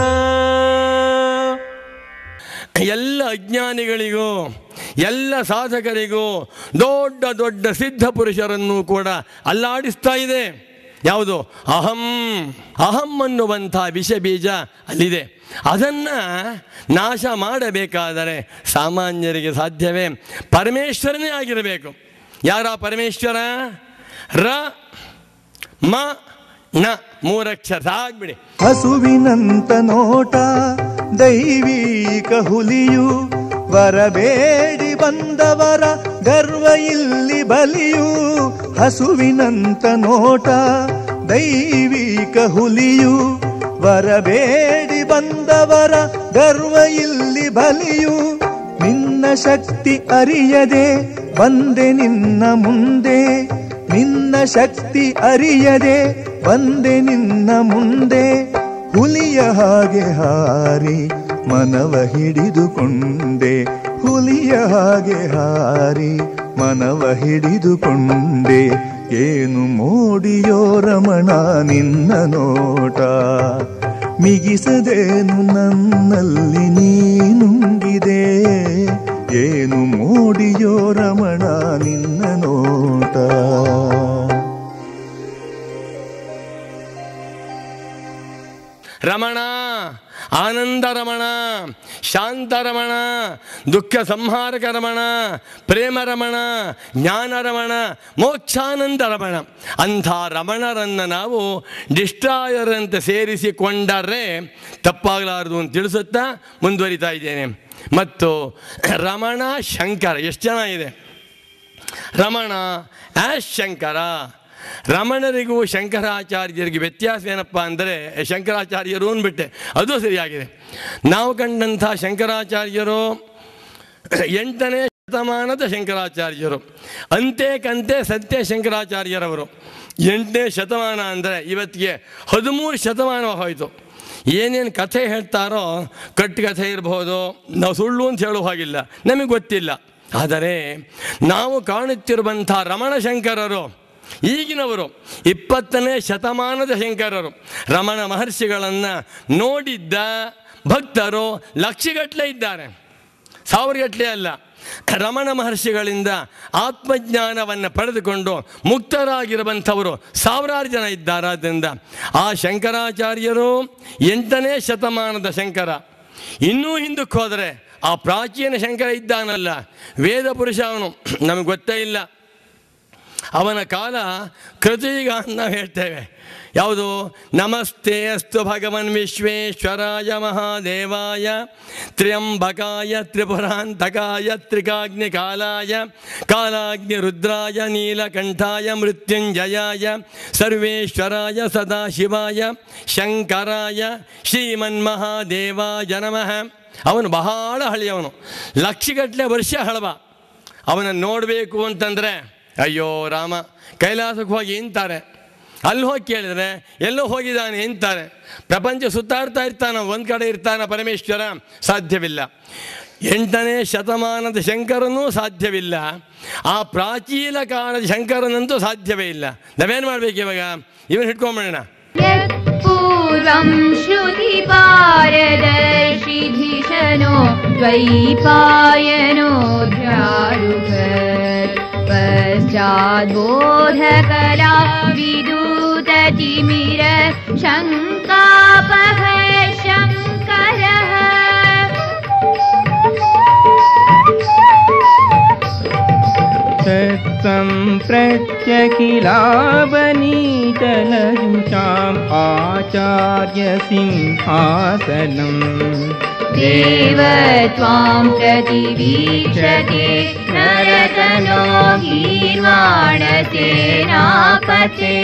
ಎಲ್ಲ ಅಜ್ಞಾನಿಗಳಿಗೂ ಎಲ್ಲ ಸಾಧಕರಿಗೂ ದೊಡ್ಡ ದೊಡ್ಡ ಸಿದ್ಧ ಪುರುಷರನ್ನು ಕೂಡ ಅಲ್ಲಾಡಿಸ್ತಾ ಇದೆ ಯಾವುದು ಅಹಂ ಅಹಂ ಅನ್ನುವಂಥ ವಿಷ ಬೀಜ ಅಲ್ಲಿದೆ ಅದನ್ನು ನಾಶ ಮಾಡಬೇಕಾದರೆ ಸಾಮಾನ್ಯರಿಗೆ ಸಾಧ್ಯವೇ ಪರಮೇಶ್ವರನೇ ಆಗಿರಬೇಕು ಯಾರ ಪರಮೇಶ್ವರ ರ ಮ ನ ಮೂರಕ್ಷರ ಸಾಗ್ಬಿಡಿ ಹಸುವಿನಂತ ನೋಟ ದೈವೀಕ ಹುಲಿಯು ಬರಬೇಡಿ ಬಂದವರ ಗರ್ವ ಇಲ್ಲಿ ಬಲಿಯು ಹಸುವಿನಂತ ನೋಟ ದೈವೀಕ ಹುಲಿಯು ಬರಬೇಡಿ ಬಂದವರ ಗರ್ವ ಇಲ್ಲಿ ಬಲಿಯು ನಿನ್ನ ಶಕ್ತಿ ಅರಿಯದೆ ಬಂದೆ ನಿನ್ನ ಮುಂದೆ ನಿನ್ನ ಶಕ್ತಿ ಅರಿಯದೆ ಬಂದೆ ನಿನ್ನ ಮುಂದೆ ಹುಲಿಯ ಹಾಗೆ ಹಾರಿ ಮನವ ಹಿಡಿದುಕೊಂಡೆ ಹುಲಿಯ ಹಾಗೆ ಹಾರಿ ಮನವ ಹಿಡಿದುಕೊಂಡೆ ಏನು ಮೋಡಿಯೋ ರಮಣ ನಿನ್ನ ನೋಟ ಮಿಗಿಸದೇನು ನನ್ನಲ್ಲಿ ನೀನುಂಗಿದೆ ಏನು ಮೋಡಿಯೋ ರಮಣ ನಿನ್ನ ನೋಟ ರಮಣ ಆನಂದ ರಮಣ ಶಾಂತ ರಮಣ ದುಃಖ ಸಂಹಾರಕ ರಮಣ ಪ್ರೇಮ ರಮಣ ಜ್ಞಾನ ರಮಣ ಮೋಕ್ಷಾನಂದ ರಮಣ ಅಂಥ ರಮಣರನ್ನು ನಾವು ಡಿಸ್ಟ್ರಾಯರ್ ಅಂತ ಸೇರಿಸಿಕೊಂಡರೆ ತಪ್ಪಾಗಲಾರದು ಅಂತ ತಿಳಿಸುತ್ತಾ ಮುಂದುವರಿತಾ ಇದ್ದೇನೆ ಮತ್ತು ರಮಣ ಶಂಕರ ಎಷ್ಟು ಚೆನ್ನಾಗಿದೆ ರಮಣ ಆಶ್ ಶಂಕರ ರಮಣರಿಗೂ ಶಂಕರಾಚಾರ್ಯರಿಗೆ ವ್ಯತ್ಯಾಸ ಏನಪ್ಪ ಅಂದರೆ ಶಂಕರಾಚಾರ್ಯರು ಅಂದ್ಬಿಟ್ಟೆ ಅದು ಸರಿಯಾಗಿದೆ ನಾವು ಕಂಡಂಥ ಶಂಕರಾಚಾರ್ಯರು ಎಂಟನೇ ಶತಮಾನದ ಶಂಕರಾಚಾರ್ಯರು ಅಂತೆ ಕಂತೆ ಸತ್ಯ ಶಂಕರಾಚಾರ್ಯರವರು ಎಂಟನೇ ಶತಮಾನ ಅಂದರೆ ಇವತ್ತಿಗೆ ಹದಿಮೂರು ಶತಮಾನ ಹೋಯಿತು ಏನೇನು ಕಥೆ ಹೇಳ್ತಾರೋ ಕಟ್ಟುಕಥೆ ಇರಬಹುದು ನಾವು ಸುಳ್ಳು ಅಂತ ಹೇಳೋ ಹಾಗಿಲ್ಲ ನಮಗೆ ಗೊತ್ತಿಲ್ಲ ಆದರೆ ನಾವು ಕಾಣುತ್ತಿರುವಂಥ ರಮಣ ಶಂಕರರು ಈಗಿನವರು ಇಪ್ಪತ್ತನೇ ಶತಮಾನದ ಶಂಕರರು ರಮಣ ಮಹರ್ಷಿಗಳನ್ನು ನೋಡಿದ್ದ ಭಕ್ತರು ಲಕ್ಷಗಟ್ಟಲೆ ಇದ್ದಾರೆ ಸಾವಿರಗಟ್ಟಲೆ ಅಲ್ಲ ರಮಣ ಮಹರ್ಷಿಗಳಿಂದ ಆತ್ಮಜ್ಞಾನವನ್ನು ಪಡೆದುಕೊಂಡು ಮುಕ್ತರಾಗಿರುವಂಥವರು ಸಾವಿರಾರು ಜನ ಇದ್ದಾರಾದ್ದರಿಂದ ಆ ಶಂಕರಾಚಾರ್ಯರು ಎಂಟನೇ ಶತಮಾನದ ಶಂಕರ ಇನ್ನೂ ಹಿಂದಕ್ಕೆ ಹೋದರೆ ಆ ಪ್ರಾಚೀನ ಶಂಕರ ಇದ್ದಾನಲ್ಲ ವೇದ ಪುರುಷ ಅವನು ನಮಗೆ ಗೊತ್ತೇ ಇಲ್ಲ ಅವನ ಕಾಲ ಕೃತಿಗ ನಾವು ಹೇಳ್ತೇವೆ ಯಾವುದು ನಮಸ್ತೆ ಅಸ್ತು ಭಗವನ್ ವಿಶ್ವೇಶ್ವರಾಯ ಮಹಾದೇವಾಯ ತ್ರ್ಯಂಬಕಾಯ ತ್ರಿಪುರಾಂತಕಾಯ ತ್ರಿಕಾಗ್ನಿ ಕಾಲಾಯ ಕಾಲಾಗ್ನಿ ರುದ್ರಾಯ ನೀಲಕಂಠಾಯ ಮೃತ್ಯುಂಜಯಾಯ ಸರ್ವೇಶ್ವರಾಯ ಸದಾಶಿವಾಯ ಶಂಕರಾಯ ಶ್ರೀಮನ್ಮಹಾದೇವಾಯ ನಮಃ ಅವನು ಬಹಳ ಹಳೆಯವನು ಲಕ್ಷಗಟ್ಟಲೆ ವರ್ಷ ಹಳವ ಅವನನ್ನು ನೋಡಬೇಕು ಅಂತಂದರೆ ಅಯ್ಯೋ ರಾಮ ಕೈಲಾಸಕ್ಕೆ ಹೋಗಿ ಇಂತಾರೆ ಅಲ್ಲಿ ಹೋಗಿ ಕೇಳಿದ್ರೆ ಎಲ್ಲೋ ಹೋಗಿದ್ದಾನೆ ಅಂತಾರೆ ಪ್ರಪಂಚ ಸುತ್ತಾಡ್ತಾ ಇರ್ತಾನ ಒಂದು ಕಡೆ ಇರ್ತಾನ ಪರಮೇಶ್ವರ ಸಾಧ್ಯವಿಲ್ಲ ಎಂಟನೇ ಶತಮಾನದ ಶಂಕರನೂ ಸಾಧ್ಯವಿಲ್ಲ ಆ ಪ್ರಾಚೀನ ಕಾಲದ ಶಂಕರನಂತೂ ಸಾಧ್ಯವೇ ಇಲ್ಲ ನಾವೇನು ಮಾಡ್ಬೇಕು ಇವಾಗ ಇವನು ಹಿಡ್ಕೊಂಬಿಡೋಣ यत्पूर्वं श्रुतिपारदर्शिधिशनो द्वैपायनो ध्यारुभत् पश्चाद्बोधकला विदूततिमिर शङ्कापः शङ्करः तत्सम्प्रत्यखिलावनीतलयुषाम् आचार्यसिंहासनम् देव त्वां प्रतिवीक्षते नरतनो गीर्वाणसेनापते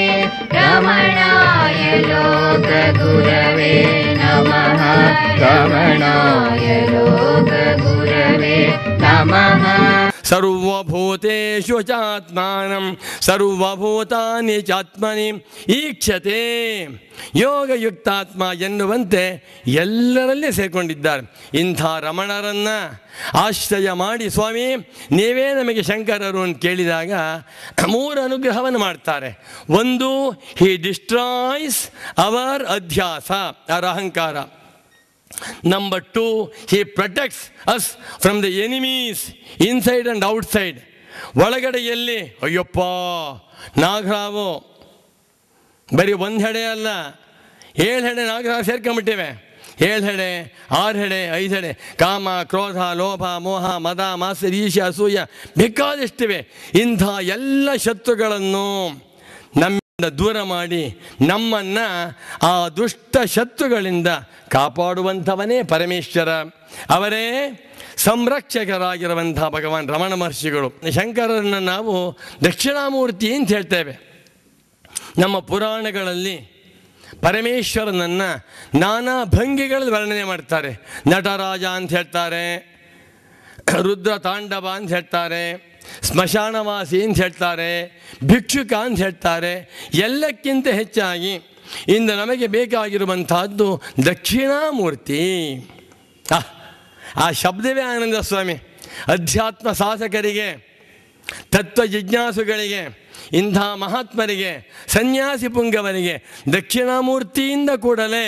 रमणाय लोकगुरवे नमः रमणाय लोकगुरवे नमः ಸರ್ವಭೂತೇಷು ಚಾತ್ಮಾನಂ ಸರ್ವಭೂತಾನಿ ಚಾತ್ಮನಿ ಈಕ್ಷತೆ ಯೋಗಯುಕ್ತಾತ್ಮ ಎನ್ನುವಂತೆ ಎಲ್ಲರಲ್ಲಿ ಸೇರಿಕೊಂಡಿದ್ದಾರೆ ಇಂಥ ರಮಣರನ್ನು ಆಶ್ರಯ ಮಾಡಿ ಸ್ವಾಮಿ ನೀವೇ ನಮಗೆ ಶಂಕರರು ಅಂತ ಕೇಳಿದಾಗ ಮೂರು ಅನುಗ್ರಹವನ್ನು ಮಾಡ್ತಾರೆ ಒಂದು ಹಿ ಡಿಸ್ಟ್ರಾಯ್ಸ್ ಅವರ್ ಅಧ್ಯಾಸ ಅವರ ಅಹಂಕಾರ Number two, he protects us from the enemies inside and outside. ಒಳಗಡೆ ಎಲ್ಲಿ ಅಯ್ಯಪ್ಪ ನಾಗರಾವು ಬರೀ ಒಂದು ಹೆಡೆ ಅಲ್ಲ ಏಳು ಹೆಡೆ ನಾಗರಾವ್ ಸೇರ್ಕೊಂಬಿಟ್ಟಿವೆ ಏಳು ಹೆಡೆ ಆರು ಹೆಡೆ ಐದು ಹೆಡೆ ಕಾಮ ಕ್ರೋಧ ಲೋಭ ಮೋಹ ಮದ ಮಾಸರಿ ಈಶ ಅಸೂಯ ಬೇಕಾದಷ್ಟಿವೆ ಇಂಥ ಎಲ್ಲ ಶತ್ರುಗಳನ್ನು ನಮ್ಮಿಂದ ದೂರ ಮಾಡಿ ನಮ್ಮನ್ನು ಆ ದುಷ್ಟ ಶತ್ರುಗಳಿಂದ ಕಾಪಾಡುವಂಥವನೇ ಪರಮೇಶ್ವರ ಅವರೇ ಸಂರಕ್ಷಕರಾಗಿರುವಂಥ ಭಗವಾನ್ ರಮಣ ಮಹರ್ಷಿಗಳು ಶಂಕರರನ್ನು ನಾವು ದಕ್ಷಿಣಾಮೂರ್ತಿ ಅಂತ ಹೇಳ್ತೇವೆ ನಮ್ಮ ಪುರಾಣಗಳಲ್ಲಿ ಪರಮೇಶ್ವರನನ್ನು ನಾನಾ ಭಂಗಿಗಳಲ್ಲಿ ವರ್ಣನೆ ಮಾಡ್ತಾರೆ ನಟರಾಜ ಅಂತ ಹೇಳ್ತಾರೆ ರುದ್ರ ತಾಂಡವ ಅಂತ ಹೇಳ್ತಾರೆ ಸ್ಮಶಾನವಾಸಿ ಅಂತ ಹೇಳ್ತಾರೆ ಭಿಕ್ಷುಕ ಅಂತ ಹೇಳ್ತಾರೆ ಎಲ್ಲಕ್ಕಿಂತ ಹೆಚ್ಚಾಗಿ ಇಂದು ನಮಗೆ ಬೇಕಾಗಿರುವಂತಹದ್ದು ದಕ್ಷಿಣಾಮೂರ್ತಿ ಆ, ಆ ಶಬ್ದವೇ ಆನಂದ ಸ್ವಾಮಿ ಅಧ್ಯಾತ್ಮ ಸಾಧಕರಿಗೆ ತತ್ವ ಜಿಜ್ಞಾಸುಗಳಿಗೆ ಇಂಥ ಮಹಾತ್ಮರಿಗೆ ಸನ್ಯಾಸಿ ಪುಂಗವರಿಗೆ ದಕ್ಷಿಣಾಮೂರ್ತಿಯಿಂದ ಕೂಡಲೇ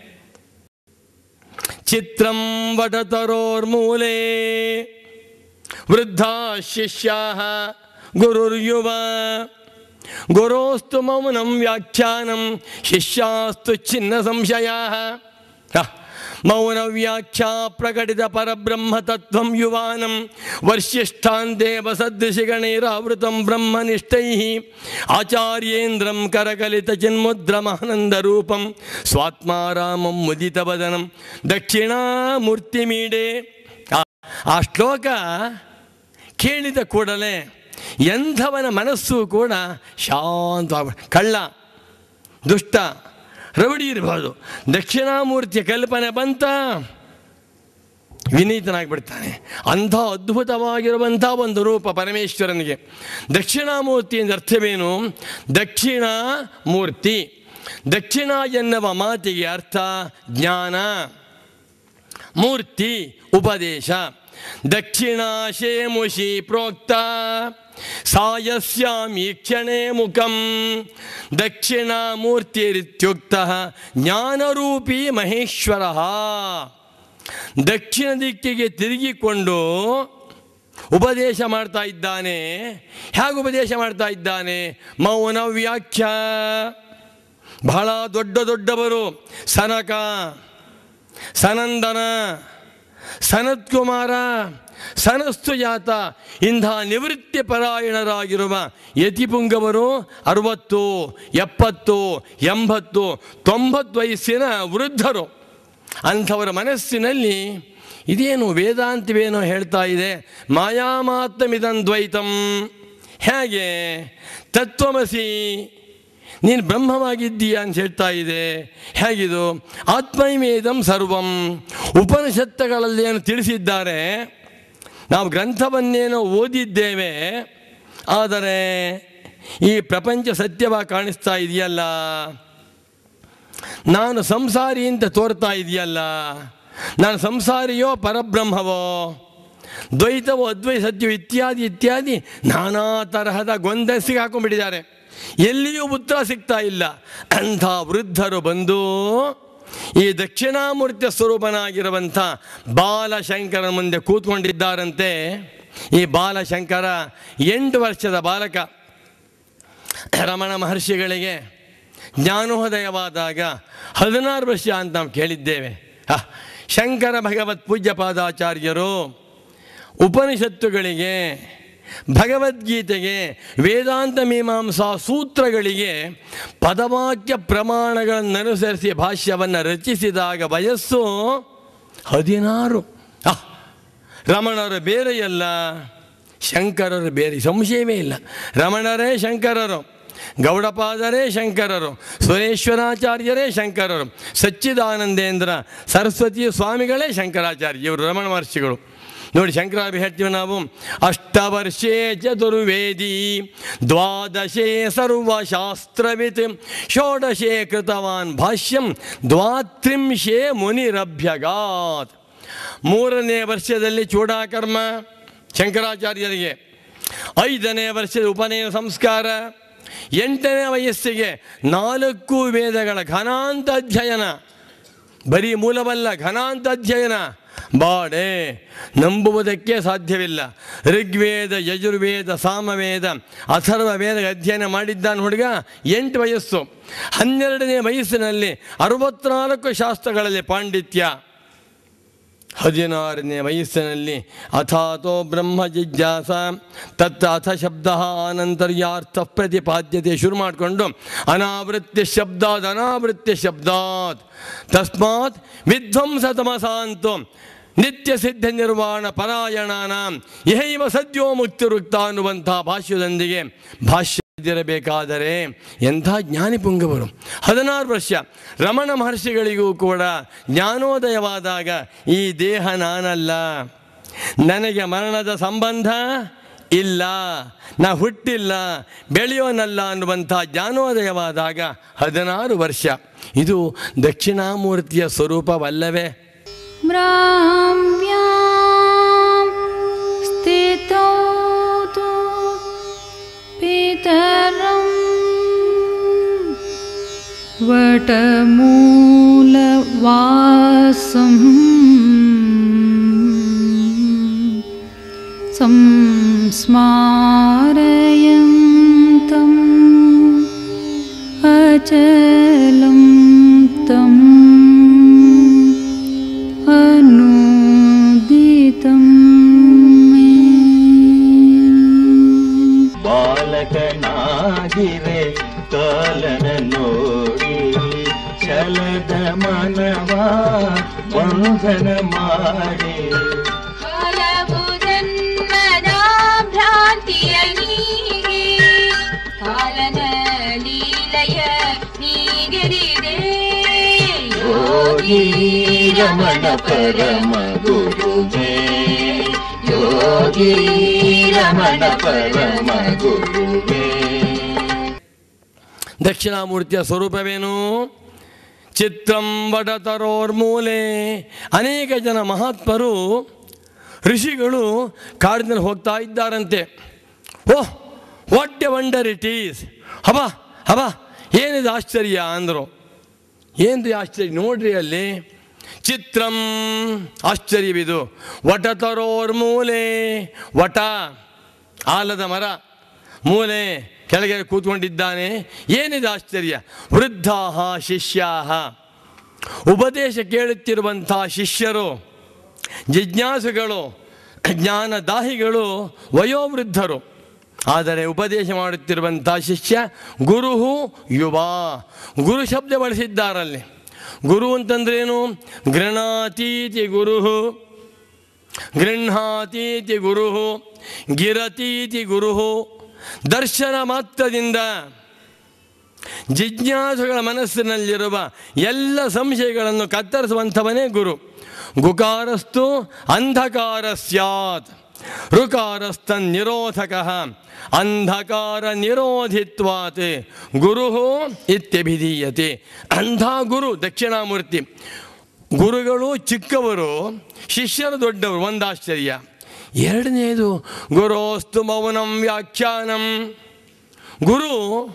ಚಿತ್ರಂ ವಟತರೋರ್ಮೂಲೆ ವೃದ್ಧಾ ಶಿಷ್ಯಾ ಗುರುರ್ಯುವ ಗುರೋಸ್ತು ಮೌನಂ ವ್ಯಾಖ್ಯಾನಂ ಶಿಷ್ಯಾಸ್ತು ಚಿನ್ನ ಸಂಶಯ ಮೌನ ವ್ಯಾಖ್ಯಾ ಪ್ರಕಟಿತ ಪರಬ್ರಹ್ಮ ತತ್ವಂ ಯುವಾನಂ ವರ್ಷಿಷ್ಠಾನ್ ದೇವ ಸದೃಶಿಗಣೈರಾವೃತಂ ಬ್ರಹ್ಮನಿಷ್ಠೈ ಆಚಾರ್ಯೇಂದ್ರಂ ಕರಕಲಿತ ಚಿನ್ಮುದ್ರಮಾನಂದರೂಪಂ ಸ್ವಾತ್ಮಾರಾಮಂ ಮುದಿತವದನಂ ದಕ್ಷಿಣಾಮೂರ್ತಿಮೀಡೆ ಆ- ಆ ಶ್ಲೋಕ ಕೇಳಿದ ಕೂಡಲೇ ಎಂಥವನ ಮನಸ್ಸು ಕೂಡ ಶಾಂತವಾಗ ಕಳ್ಳ ದುಷ್ಟ ರೌಡಿ ಇರ್ಬೋದು ದಕ್ಷಿಣಾಮೂರ್ತಿಯ ಕಲ್ಪನೆ ಬಂತ ವಿನೀತನಾಗ್ಬಿಡ್ತಾನೆ ಅಂಥ ಅದ್ಭುತವಾಗಿರುವಂಥ ಒಂದು ರೂಪ ಪರಮೇಶ್ವರನಿಗೆ ದಕ್ಷಿಣಾಮೂರ್ತಿ ಎಂದ ಅರ್ಥವೇನು ದಕ್ಷಿಣ ಮೂರ್ತಿ ದಕ್ಷಿಣ ಎನ್ನುವ ಮಾತಿಗೆ ಅರ್ಥ ಜ್ಞಾನ ಮೂರ್ತಿ ಉಪದೇಶ ದಕ್ಷಿಣಾಶೇ ಮುಷಿ ಪ್ರೋಕ್ತ ಸಾಯಸ್ಯಾಮಿ ಕ್ಷಣೆ ಮುಖಂ ದಕ್ಷಿಣಾಮೂರ್ತಿರಿತ್ಯುಕ್ತ ಜ್ಞಾನರೂಪಿ ಮಹೇಶ್ವರ ದಕ್ಷಿಣ ದಿಕ್ಕಿಗೆ ತಿರುಗಿಕೊಂಡು ಉಪದೇಶ ಮಾಡ್ತಾ ಇದ್ದಾನೆ ಹೇಗೆ ಉಪದೇಶ ಮಾಡ್ತಾ ಇದ್ದಾನೆ ಮೌನ ವ್ಯಾಖ್ಯ ಬಹಳ ದೊಡ್ಡ ದೊಡ್ಡವರು ಸನಕ ಸನಂದನ ಸನತ್ಕುಮಾರ ಸನಸ್ತುಜಾತ ಇಂಥ ನಿವೃತ್ತಿ ಪರಾಯಣರಾಗಿರುವ ಯತಿಪುಂಗವರು ಅರವತ್ತು ಎಪ್ಪತ್ತು ಎಂಬತ್ತು ತೊಂಬತ್ತು ವಯಸ್ಸಿನ ವೃದ್ಧರು ಅಂಥವರ ಮನಸ್ಸಿನಲ್ಲಿ ಇದೇನು ವೇದಾಂತವೇನೋ ಹೇಳ್ತಾ ಇದೆ ಮಾಯಾಮಾತ್ಮಿದಂ ಹೇಗೆ ತತ್ವಮಸಿ ನೀನು ಬ್ರಹ್ಮವಾಗಿದ್ದೀಯ ಅಂತ ಹೇಳ್ತಾ ಇದೆ ಹೇಗಿದು ಆತ್ಮೈಮೇದಂ ಸರ್ವಂ ಉಪನಿಷತ್ತುಗಳಲ್ಲೇನು ತಿಳಿಸಿದ್ದಾರೆ ನಾವು ಗ್ರಂಥವನ್ನೇನೋ ಓದಿದ್ದೇವೆ ಆದರೆ ಈ ಪ್ರಪಂಚ ಸತ್ಯವಾಗಿ ಕಾಣಿಸ್ತಾ ಇದೆಯಲ್ಲ ನಾನು ಸಂಸಾರಿ ಅಂತ ತೋರ್ತಾ ಇದೆಯಲ್ಲ ನಾನು ಸಂಸಾರಿಯೋ ಪರಬ್ರಹ್ಮವೋ ದ್ವೈತವೋ ಅದ್ವೈತ ಸತ್ಯವೋ ಇತ್ಯಾದಿ ಇತ್ಯಾದಿ ನಾನಾ ತರಹದ ಗೊಂದಸಿಗೆ ಹಾಕೊಂಡ್ಬಿಟ್ಟಿದ್ದಾರೆ ಎಲ್ಲಿಯೂ ಉತ್ತರ ಸಿಗ್ತಾ ಇಲ್ಲ ಅಂಥ ವೃದ್ಧರು ಬಂದು ಈ ದಕ್ಷಿಣಾಮೂರ್ತಿಯ ಸ್ವರೂಪನಾಗಿರುವಂಥ ಬಾಲಶಂಕರನ ಮುಂದೆ ಕೂತ್ಕೊಂಡಿದ್ದಾರಂತೆ ಈ ಬಾಲಶಂಕರ ಎಂಟು ವರ್ಷದ ಬಾಲಕ ರಮಣ ಮಹರ್ಷಿಗಳಿಗೆ ಜ್ಞಾನೋದಯವಾದಾಗ ಹದಿನಾರು ವರ್ಷ ಅಂತ ನಾವು ಕೇಳಿದ್ದೇವೆ ಹ, ಶಂಕರ ಭಗವತ್ ಪೂಜ್ಯ ಪಾದಾಚಾರ್ಯರು ಉಪನಿಷತ್ತುಗಳಿಗೆ ಭಗವದ್ಗೀತೆಗೆ ವೇದಾಂತ ಮೀಮಾಂಸಾ ಸೂತ್ರಗಳಿಗೆ ಪದವಾಕ್ಯ ಪ್ರಮಾಣಗಳನ್ನು ಅನುಸರಿಸಿ ಭಾಷ್ಯವನ್ನು ರಚಿಸಿದಾಗ ವಯಸ್ಸು ಹದಿನಾರು ಆ ರಮಣರು ಬೇರೆಯಲ್ಲ ಶಂಕರರು ಬೇರೆ ಸಂಶಯವೇ ಇಲ್ಲ ರಮಣರೇ ಶಂಕರರು ಗೌಡಪಾದರೇ ಶಂಕರರು ಸುರೇಶ್ವರಾಚಾರ್ಯರೇ ಶಂಕರರು ಸಚ್ಚಿದಾನಂದೇಂದ್ರ ಸರಸ್ವತಿ ಸ್ವಾಮಿಗಳೇ ಶಂಕರಾಚಾರ್ಯ ಇವರು ರಮಣ ಮಹರ್ಷಿಗಳು ನೋಡಿ ಶಂಕರಾಭಿ ಹೇಳ್ತೀವಿ ನಾವು ಅಷ್ಟವರ್ಷೇ ಚತುರ್ವೇದಿ ದ್ವಾದಶೇ ಸರ್ವಶಾಸ್ತ್ರವಿತ್ ಷೋಡಶೇ ಕೃತವಾನ್ ಭಾಷ್ಯಂ ದ್ವಾತ್ರಿಂಶೇ ಮುನಿರಭ್ಯಗಾತ್ ಮೂರನೇ ವರ್ಷದಲ್ಲಿ ಚೂಡಾಕರ್ಮ ಶಂಕರಾಚಾರ್ಯರಿಗೆ ಐದನೇ ವರ್ಷದ ಉಪನಯನ ಸಂಸ್ಕಾರ ಎಂಟನೇ ವಯಸ್ಸಿಗೆ ನಾಲ್ಕು ವೇದಗಳ ಘನಾಂತ ಅಧ್ಯಯನ ಬರೀ ಮೂಲವಲ್ಲ ಘನಾಂತ ಅಧ್ಯಯನ ಬಾಡೆ ನಂಬುವುದಕ್ಕೆ ಸಾಧ್ಯವಿಲ್ಲ ಋಗ್ವೇದ ಯಜುರ್ವೇದ ಸಾಮವೇದ ಅಥರ್ವ ವೇದ ಅಧ್ಯಯನ ಮಾಡಿದ್ದಾನೆ ಹುಡುಗ ಎಂಟು ವಯಸ್ಸು ಹನ್ನೆರಡನೇ ವಯಸ್ಸಿನಲ್ಲಿ ಅರವತ್ನಾಲ್ಕು ಶಾಸ್ತ್ರಗಳಲ್ಲಿ ಪಾಂಡಿತ್ಯ ಹದಿನಾರನೇ ವಯಸ್ಸಿನಲ್ಲಿ ಅಥಾತೋ ಬ್ರಹ್ಮ ಜಿಜ್ಞಾಸ ತತ್ ಅಥ ಶಬ್ದ ಅನಂತರ್ಯಾರ್ಥ ಪ್ರತಿಪಾದ್ಯತೆ ಶುರು ಮಾಡಿಕೊಂಡು ಅನಾವೃತ್ಯ ಶಬ್ದಾತ್ ಅನಾವೃತ್ಯ ಶಬ್ದಾತ್ ತಸ್ಮಾತ್ ವಿಧ್ವಂಸತಮಸಾಂತು ನಿತ್ಯ ಸಿದ್ಧ ನಿರ್ವಾಣ ಪರಾಯಣಾನ ಯಹೈವ ಸದ್ಯೋ ಮುಕ್ತಿರುಕ್ತ ಅನ್ನುವಂಥ ಭಾಷ್ಯದೊಂದಿಗೆ ಭಾಷ್ಯ ಇರಬೇಕಾದರೆ ಎಂಥ ಜ್ಞಾನಿಪುಂಗವರು ಹದಿನಾರು ವರ್ಷ ರಮಣ ಮಹರ್ಷಿಗಳಿಗೂ ಕೂಡ ಜ್ಞಾನೋದಯವಾದಾಗ ಈ ದೇಹ ನಾನಲ್ಲ ನನಗೆ ಮರಣದ ಸಂಬಂಧ ಇಲ್ಲ ನಾ ಹುಟ್ಟಿಲ್ಲ ಬೆಳೆಯೋನಲ್ಲ ಅನ್ನುವಂಥ ಜ್ಞಾನೋದಯವಾದಾಗ ಹದಿನಾರು ವರ್ಷ ಇದು ದಕ್ಷಿಣಾಮೂರ್ತಿಯ ಸ್ವರೂಪವಲ್ಲವೇ भ्राम्यां स्थितौ तु पितरं वटमूलवासं संस्मारयन्तम् अचलं तम् अनूदितं मे ಬಾಲಕನಾಗಿರೆ ಕಾಲನ ನೋಡಿ ಚಲದ ಮನವ ಬಂಧನ ಮಾಡಿ ಹಲವು ಜನ್ಮದ ಭ್ರಾಂತಿಯ ನೀಗೆ ಕಾಲನ ಲೀಲೆಯ ನೀಗಿರಿದೆ ಯೋಗಿ ರಮಣ ಪರಮ ಗುರುವೇ ಯೋಗಿ ರಮಣ ಪರಮ ಗುರುವೇ ದಕ್ಷಿಣಾಮೂರ್ತಿಯ ಸ್ವರೂಪವೇನು ಚಿತ್ರಂ ವಡತರೋರ್ಮೂಲೆ ಅನೇಕ ಜನ ಮಹಾತ್ಮರು ಋಷಿಗಳು ಕಾಡಿನಲ್ಲಿ ಹೋಗ್ತಾ ಇದ್ದಾರಂತೆ oh what a wonder it is ಹಬ ಹಬ ಏನಿದು ಆಶ್ಚರ್ಯ ಅಂದರು ಏನ್ರಿ ಆಶ್ಚರ್ಯ ನೋಡ್ರಿ ಅಲ್ಲಿ ಚಿತ್ರಂ ಆಶ್ಚರ್ಯವಿದು ವಟತರೋರ್ಮೂಲೆ ವಟ ಆಲದ ಮರ ಮೂಲೆ ಕೆಳಗೆ ಕೂತ್ಕೊಂಡಿದ್ದಾನೆ ಏನಿದೆ ಆಶ್ಚರ್ಯ ವೃದ್ಧಾ ಶಿಷ್ಯಾ ಉಪದೇಶ ಕೇಳುತ್ತಿರುವಂಥ ಶಿಷ್ಯರು ಜಿಜ್ಞಾಸುಗಳು ಜ್ಞಾನದಾಹಿಗಳು ವಯೋವೃದ್ಧರು ಆದರೆ ಉಪದೇಶ ಮಾಡುತ್ತಿರುವಂಥ ಶಿಷ್ಯ ಗುರು ಯುವ ಗುರು ಶಬ್ದ ಬಳಸಿದ್ದಾರಲ್ಲಿ ಗುರು ಅಂತಂದ್ರೇನು ಗೃಣಾತೀತಿ ಗುರು ಗೃಹಾತೀತಿ ಗುರು ಗಿರತೀತಿ ಗುರು ದರ್ಶನ ಮಾತ್ರದಿಂದ ಜಿಜ್ಞಾಸುಗಳ ಮನಸ್ಸಿನಲ್ಲಿರುವ ಎಲ್ಲ ಸಂಶಯಗಳನ್ನು ಕತ್ತರಿಸುವಂಥವನೇ ಗುರು ಗುಕಾರಸ್ತು ಅಂಧಕಾರ ಸ್ಯಾತ್ ಋಕಾರಸ್ತ ನಿರೋಧಕ ಅಂಧಕಾರ ನಿರೋಧಿತ್ವಾತ್ ಗುರು ಇತ್ಯಭಿಧೀಯತೆ ಅಂಧ ಗುರು ದಕ್ಷಿಣಾಮೂರ್ತಿ ಗುರುಗಳು ಚಿಕ್ಕವರು ಶಿಷ್ಯರು ದೊಡ್ಡವರು ಒಂದಾಶ್ಚರ್ಯ ಎರಡನೇದು ಗುರೋಸ್ತು ಮೌನಂ ವ್ಯಾಖ್ಯಾನಂ ಗುರು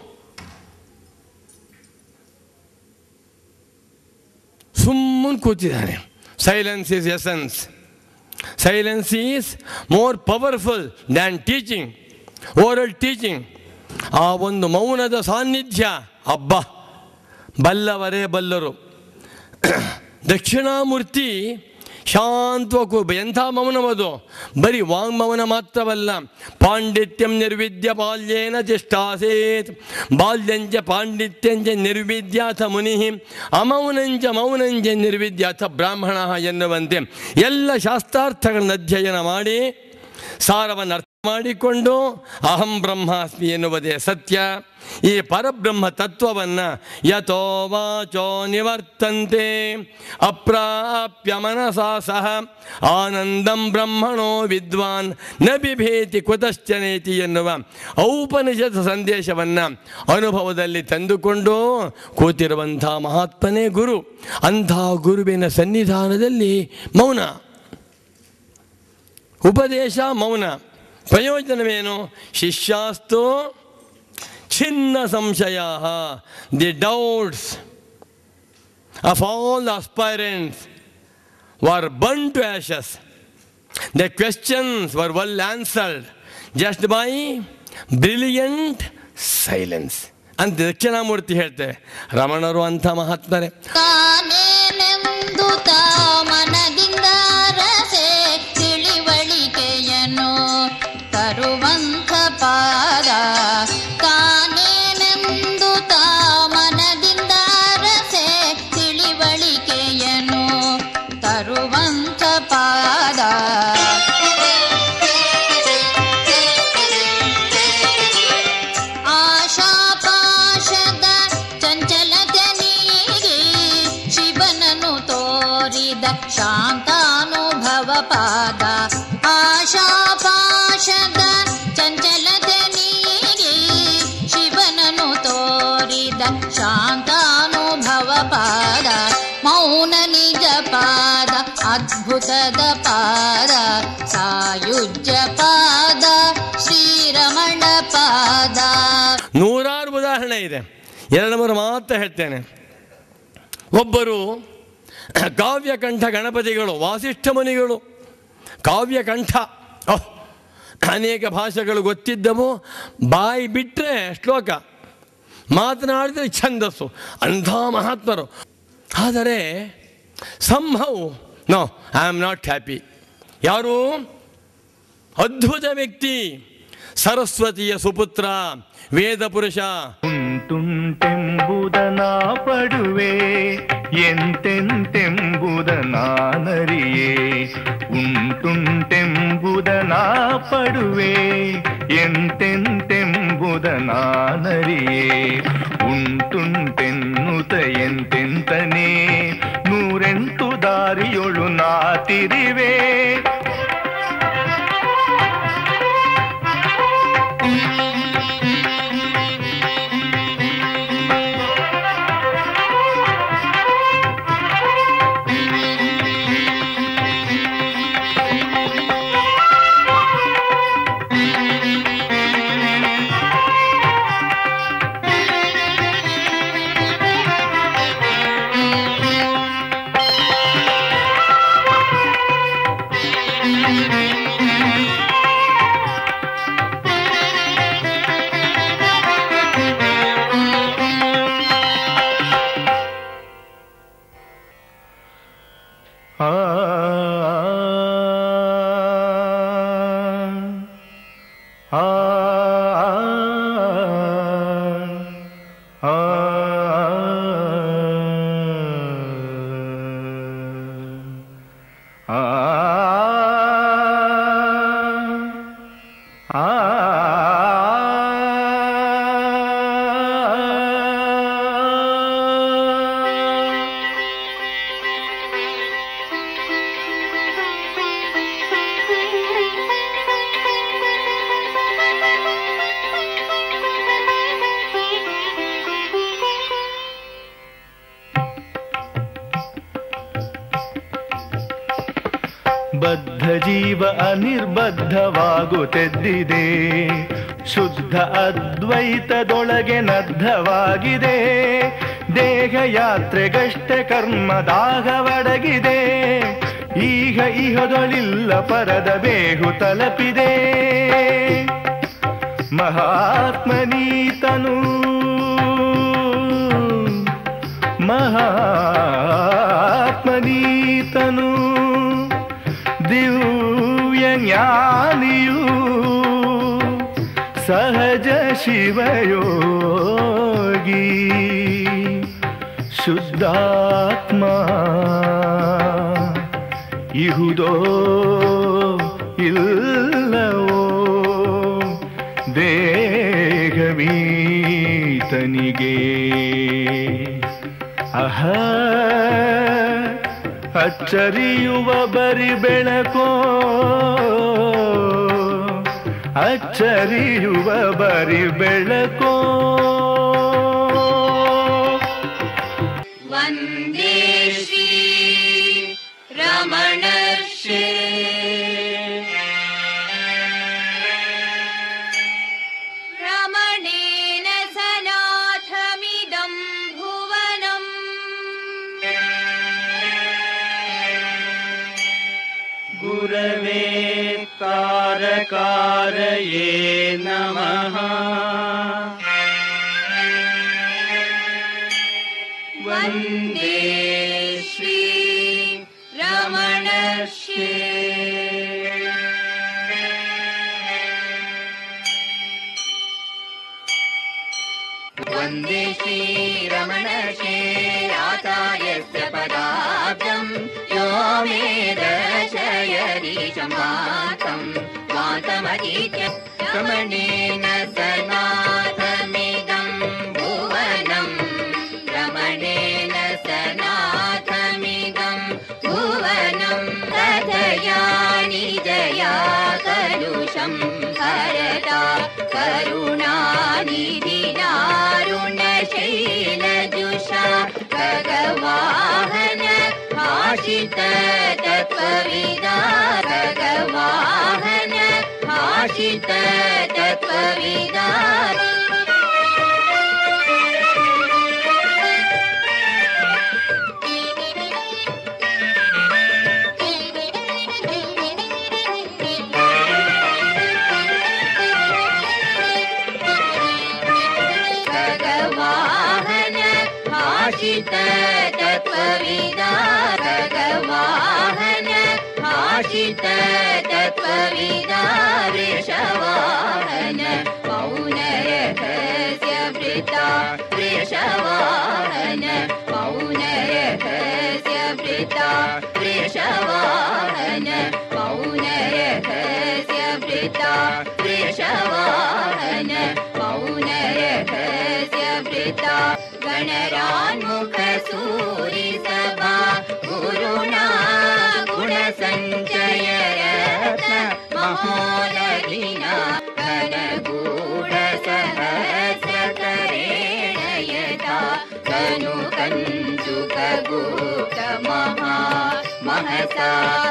ಸುಮ್ಮನೆ ಕೂತಿದ್ದಾನೆ silence is essence silence is more powerful than teaching oral teaching ಆ ಒಂದು ಮೌನದ ಸಾನ್ನಿಧ್ಯ ಅಬ್ಬ ಬಲ್ಲವರೇ ಬಲ್ಲರು ದಕ್ಷಿಣಾಮೂರ್ತಿ ಶಾಂತವಕ್ಕೂ ಎಂಥ ಮೌನವದು ಬರೀ ವಾಂಗ್ಮೌನ ಮಾತ್ರವಲ್ಲ ಪಾಂಡಿತ್ಯಂ ನಿರ್ವಿದ್ಯ ಬಾಲ್ಯೇನ ತಿಷ್ಟಾಸೇತ್ ಬಾಲ್ಯಂಚ ಪಾಂಡಿತ್ಯಂಚ ನಿರ್ವಿದ್ಯಾಥ ಮುನಿ ಅಮೌನಂಚ ಮೌನಂಚ ನಿರ್ವಿದ್ಯಾಥ ಬ್ರಾಹ್ಮಣ ಎನ್ನುವಂತೆ ಎಲ್ಲ ಶಾಸ್ತ್ರಾರ್ಥಗಳನ್ನು ಅಧ್ಯಯನ ಮಾಡಿ ಸಾರವನ್ನು ಅರ್ಥ ಮಾಡಿಕೊಂಡು ಅಹಂ ಬ್ರಹ್ಮಾಸ್ಮಿ ಎನ್ನುವುದೇ ಸತ್ಯ ಈ ಪರಬ್ರಹ್ಮ ತತ್ವವನ್ನು ಯಥೋ ವಾಚೋ ನಿವರ್ತಂತೆ ಅಪ್ರಾಪ್ಯ ಮನಸಾ ಸಹ ಆನಂದಂ ಬ್ರಹ್ಮಣೋ ವಿದ್ವಾನ್ ನ ಬಿಭೇತಿ ಕುತಶ್ಚನೇತಿ ಎನ್ನುವ ಔಪನಿಷತ್ ಸಂದೇಶವನ್ನು ಅನುಭವದಲ್ಲಿ ತಂದುಕೊಂಡು ಕೂತಿರುವಂಥ ಮಹಾತ್ಮನೇ ಗುರು ಅಂಥ ಗುರುವಿನ ಸನ್ನಿಧಾನದಲ್ಲಿ ಮೌನ ಉಪದೇಶ ಮೌನ ಪ್ರಯೋಜನವೇನು ಶಿಷ್ಯಾಸ್ತು ಛಿನ್ನ ಸಂಶಯ the doubts of all the aspirants were burn to ashes the questions were well answered just by brilliant silence ಅಂತ ದಕ್ಷಿಣಾಮೂರ್ತಿ ಹೇಳ್ತೇವೆ ರಮಣರು ಅಂಥ ಮಹಾತ್ಮರೇ ತಾನೇನೆಂದು ತಾ ಮನದಿಂದ ರಸೆ ತಿಳಿವಳಿಕೆಯನ್ನು ತರುವಂಥ ಪಾದ ತಾನೇನೆಂದು ತಾ ಮನದಿಂದ ರಸೆ ತಿಳಿವಳಿಕೆಯನ್ನು ತರುವಂಥ ಪಾದ ಆಶಾಪಾಶದ ಚಂಚಲತೆ ನೀಗಿ ಶಿವನನು ತೋರಿದ ಶಾಂತಾನುಭವ ಪಾದ ಆಶಾಪಾಶದ ಚಂಚಲತೆ ನೀಗಿ ಶಿವನನು ತೋರಿದ ಶಾಂತಾನುಭವ ಪಾದ ಮೌನ ನಿಜ ಪಾದ ಅದ್ಭುತದ ಪಾದ ಸಾಯುಜ್ಯ ಪಾದ ಶ್ರೀರಮಣ ಪಾದ ನೂರಾರು ಉದಾಹರಣೆ ಇದೆ ಎರಡು ಮೂರು ಮಾತ್ರ ಹೇಳ್ತೇನೆ ಒಬ್ಬರು ಕಾವ್ಯಕಂಠ ಗಣಪತಿಗಳು ವಾಸಿಷ್ಠ ಮುನಿಗಳು ಕಾವ್ಯಕಂಠ ಓಹ್ ಅನೇಕ ಭಾಷೆಗಳು ಗೊತ್ತಿದ್ದವು ಬಾಯಿ ಬಿಟ್ಟರೆ ಶ್ಲೋಕ ಮಾತನಾಡಿದರೆ ಛಂದಸ್ಸು ಅಂಥ ಮಹಾತ್ಮರು ಆದರೆ ಸಂಭವ್ no I am not happy ಯಾರು ಅದ್ಭುತ ವ್ಯಕ್ತಿ ಸರಸ್ವತಿಯ ಸುಪುತ್ರ ವೇದ ಪುರುಷ ಉಂಟುಂಟೆಂಬುದನ ಪಡುವೆ ಎಂತೆಂತೆಂಬುದನ ನರಿಯೇ ಉಂಟುಂಟೆಂಬುದನ ಪಡುವೆ ಎಂತೆಂತೆಂಬುದನ ನರಿಯೇ ಉಂಟುಂಟೆನ್ನುತ ಎಂತೆಂತನೇ ನೂರೆಂಟು ದಾರಿ ಬದ್ಧ ಜೀವ ಅನಿರ್ಬದ್ಧವಾಗುತ್ತೆದ್ದಿದೆ ಶುದ್ಧ ಅದ್ವೈತದೊಳಗೆ ನದ್ಧವಾಗಿದೆ ದೇಹ ಯಾತ್ರೆಗಷ್ಟೇ ಕರ್ಮ ದಾಹವಡಗಿದೆ ಈಗ ಇಹದೊಳಿಲ್ಲ ಪರದ ಬೇಹು ತಲಪಿದೆ ಮಹಾತ್ಮನೀತನು ಮಹಾತ್ಮನೀತನು ದಿವ್ಯ ಜ್ಞಾನಿಯು ಸಹಜ ಶಿವಯೋಗಿ ಶುದ್ಧಾತ್ಮ ಇಹುದೋ ಇಲ್ಲವೋ ದೇಹಮೀತನಿಗೆ ಅಹ ಅಚ್ಚರಿಯುವ ಬರಿ ಬೆಳಕೋ ಅಚ್ಚರಿಯುವ ಬರಿ ಬೆಳಕೋ वन्दे श्री रमणर्षे रमणेन सनाथमिदं भुवनम् गुरवे कारकारये नमः वन्दे श्री रमणर्षे वन्दे श्रीरमणर्षे आचार्यस्य पदाब्जम् यो मे दर्शयदीशं वातं वातमतीत्य रमणेन सनाथमिदं भुवनम् रमणेन सनाथमिदं भुवनं कथया निजया कलुषं हरता करुणानिधिनारुणशैलजुषा भगवाहन भाषित तत्त्वविदा भगवाहन भाषित तत्त्वविदा भगवाहन भाषित तत्त्वविदा भगवाहन भाषित तत्त्वविदा वृषवाहन मौनरहस्य वृता वृषवाहन मौनरहस्य वृता वृषवाहन मौनरहस्य वृता वृषवाहन मौनरहस्य वृता गणरान्मुख सूरिसभा गुरुणा गुणसञ्चय रत्न महोदधिना घनगूढसहस्रकरेण यथा तनु कञ्चुकगुप्त महा महसा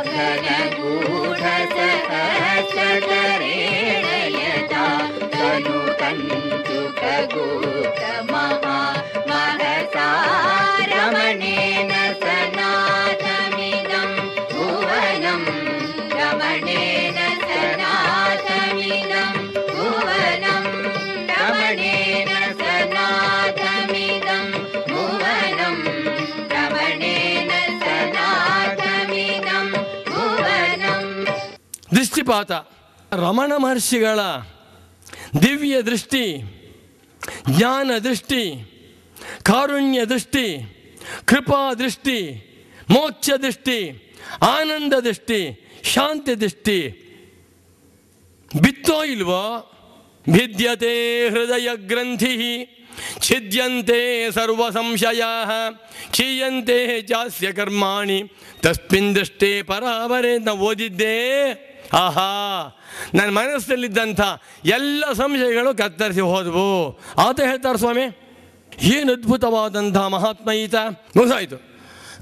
घनगूढसहस्रकरेण यथा तनु कञ्चुकगुप्त महा महसा रमणेन सनाथमिदं भुवनं रमणेन सनाथमिदं भुवनं रमणेन सनाथमिदं भुवनं रमणेन सनाथमिदं भुवनम् ದೃಷ್ಟಿಪಾತ ರಮಣ ಮಹರ್ಷಿಗಳ ದಿವ್ಯ ದೃಷ್ಟಿ ಜ್ಞಾನ ದೃಷ್ಟಿ ಕಾರುಣ್ಯ ದೃಷ್ಟಿ ಕೃಪಾ ದೃಷ್ಟಿ ಮೋಕ್ಷ ದೃಷ್ಟಿ ಆನಂದ ದೃಷ್ಟಿ ಶಾಂತಿ ದೃಷ್ಟಿ ಬಿತ್ತೋ ಇಲ್ವೋ ಭಿದ್ಯತೆ ಹೃದಯ ಗ್ರಂಥಿ ಛಿದ್ಯಂತೆ ಸರ್ವ ಸಂಶಯ ಕ್ಷೀಯಂತೆ ಜಾಸ್ಯ ಕರ್ಮಾಣಿ ತಸ್ಮಿನ್ ದೃಷ್ಟೇ ಪರಾವರೆ ಅಂತ ಓದಿದ್ದೇ ಆಹಾ ನನ್ನ ಮನಸ್ಸಲ್ಲಿದ್ದಂಥ ಎಲ್ಲ ಸಂಶಯಗಳು ಕತ್ತರಿಸಿ ಹೋದವು ಆತ ಹೇಳ್ತಾರೆ ಸ್ವಾಮಿ ಏನು ಅದ್ಭುತವಾದಂಥ ಮಹಾತ್ಮ ಈತ ಮುಗಿಸಾಯಿತು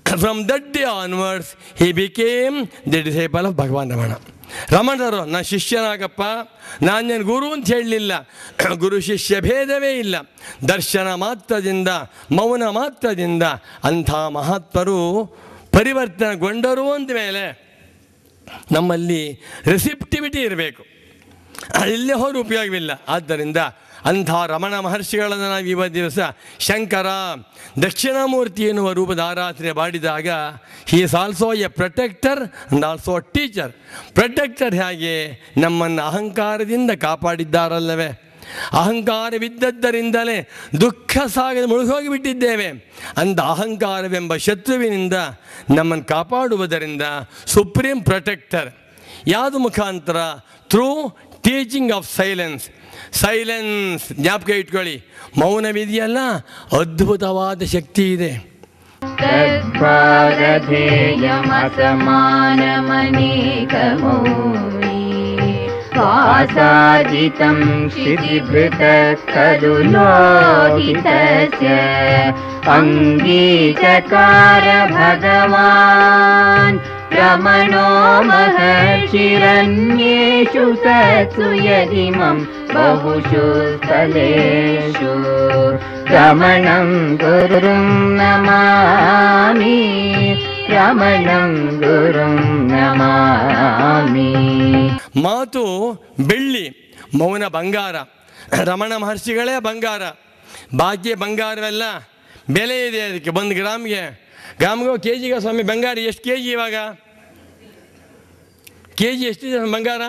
from that day onwards he became the disciple of Bhagavan Ramana ರಮಣರು ನಾನು ಶಿಷ್ಯನಾಗಪ್ಪ ನಾನು ನನ್ನ ಗುರು ಅಂತ ಹೇಳಲಿಲ್ಲ ಗುರು ಶಿಷ್ಯ ಭೇದವೇ ಇಲ್ಲ ದರ್ಶನ ಮಾತ್ರದಿಂದ ಮೌನ ಮಾತ್ರದಿಂದ ಅಂಥ ಮಹಾತ್ಮರು ಪರಿವರ್ತನೆಗೊಂಡರು ಅಂದಮೇಲೆ ನಮ್ಮಲ್ಲಿ ರೆಸಿಪ್ಟಿವಿಟಿ ಇರಬೇಕು ಇಲ್ಲೇ ಹೋದ್ರೆ ಉಪಯೋಗವಿಲ್ಲ ಆದ್ದರಿಂದ ಅಂಥ ರಮಣ ಮಹರ್ಷಿಗಳನ್ನು ನಾವು ಇವತ್ತು ದಿವಸ ಶಂಕರ ದಕ್ಷಿಣಾಮೂರ್ತಿ ಎನ್ನುವ ರೂಪದ ಆರಾಧನೆ ಮಾಡಿದಾಗ he is also a protector and also teacher protector ಹೇಗೆ ನಮ್ಮನ್ನು ಅಹಂಕಾರದಿಂದ ಕಾಪಾಡಿದ್ದಾರಲ್ಲವೇ ಅಹಂಕಾರವಿದ್ದದ್ದರಿಂದಲೇ ದುಃಖ ಸಾಗದ ಮುಳುಗೋಗಿಬಿಟ್ಟಿದ್ದೇವೆ ಅಂದ ಅಹಂಕಾರವೆಂಬ ಶತ್ರುವಿನಿಂದ ನಮ್ಮನ್ನು ಕಾಪಾಡುವುದರಿಂದ ಸುಪ್ರೀಂ ಪ್ರೊಟೆಕ್ಟರ್ ಯಾವುದು ಮುಖಾಂತರ through teaching of silence silence ಜ್ಞಾಪಕ ಇಟ್ಕೊಳ್ಳಿ ಮೌನವಿದೆಯಲ್ಲ ಅದ್ಭುತವಾದ ಶಕ್ತಿ ಇದೆ तद्भारधेयमसमानमनेकमौनि वासादितं क्षितिभृतः खलु लोहितस्य अङ्गीचकार भगवान् रमणो महर्षिरन्येषु सत्सु यदिमं बहुषु स्थलेषु रमणं गुरुं नमामि रमणं गुरुं नमामि ಮಾತು ಬೆಳ್ಳಿ ಮೌನ ಬಂಗಾರ ರಮಣ ಮಹರ್ಷಿಗಳೇ ಬಂಗಾರ ಬಾಕಿ ಬಂಗಾರವೆಲ್ಲ ಬೆಲೆ ಇದೆ ಅದಕ್ಕೆ ಒಂದು ಗ್ರಾಮ್ಗೆ ಗ್ರಾಮ್ಗೆ ಕೆ ಜಿಗೆ ಸ್ವಾಮಿ ಬಂಗಾರ ಎಷ್ಟು ಕೆ ಜಿ ಇವಾಗ ಕೆ ಜಿ ಎಷ್ಟಿದೆ ಬಂಗಾರ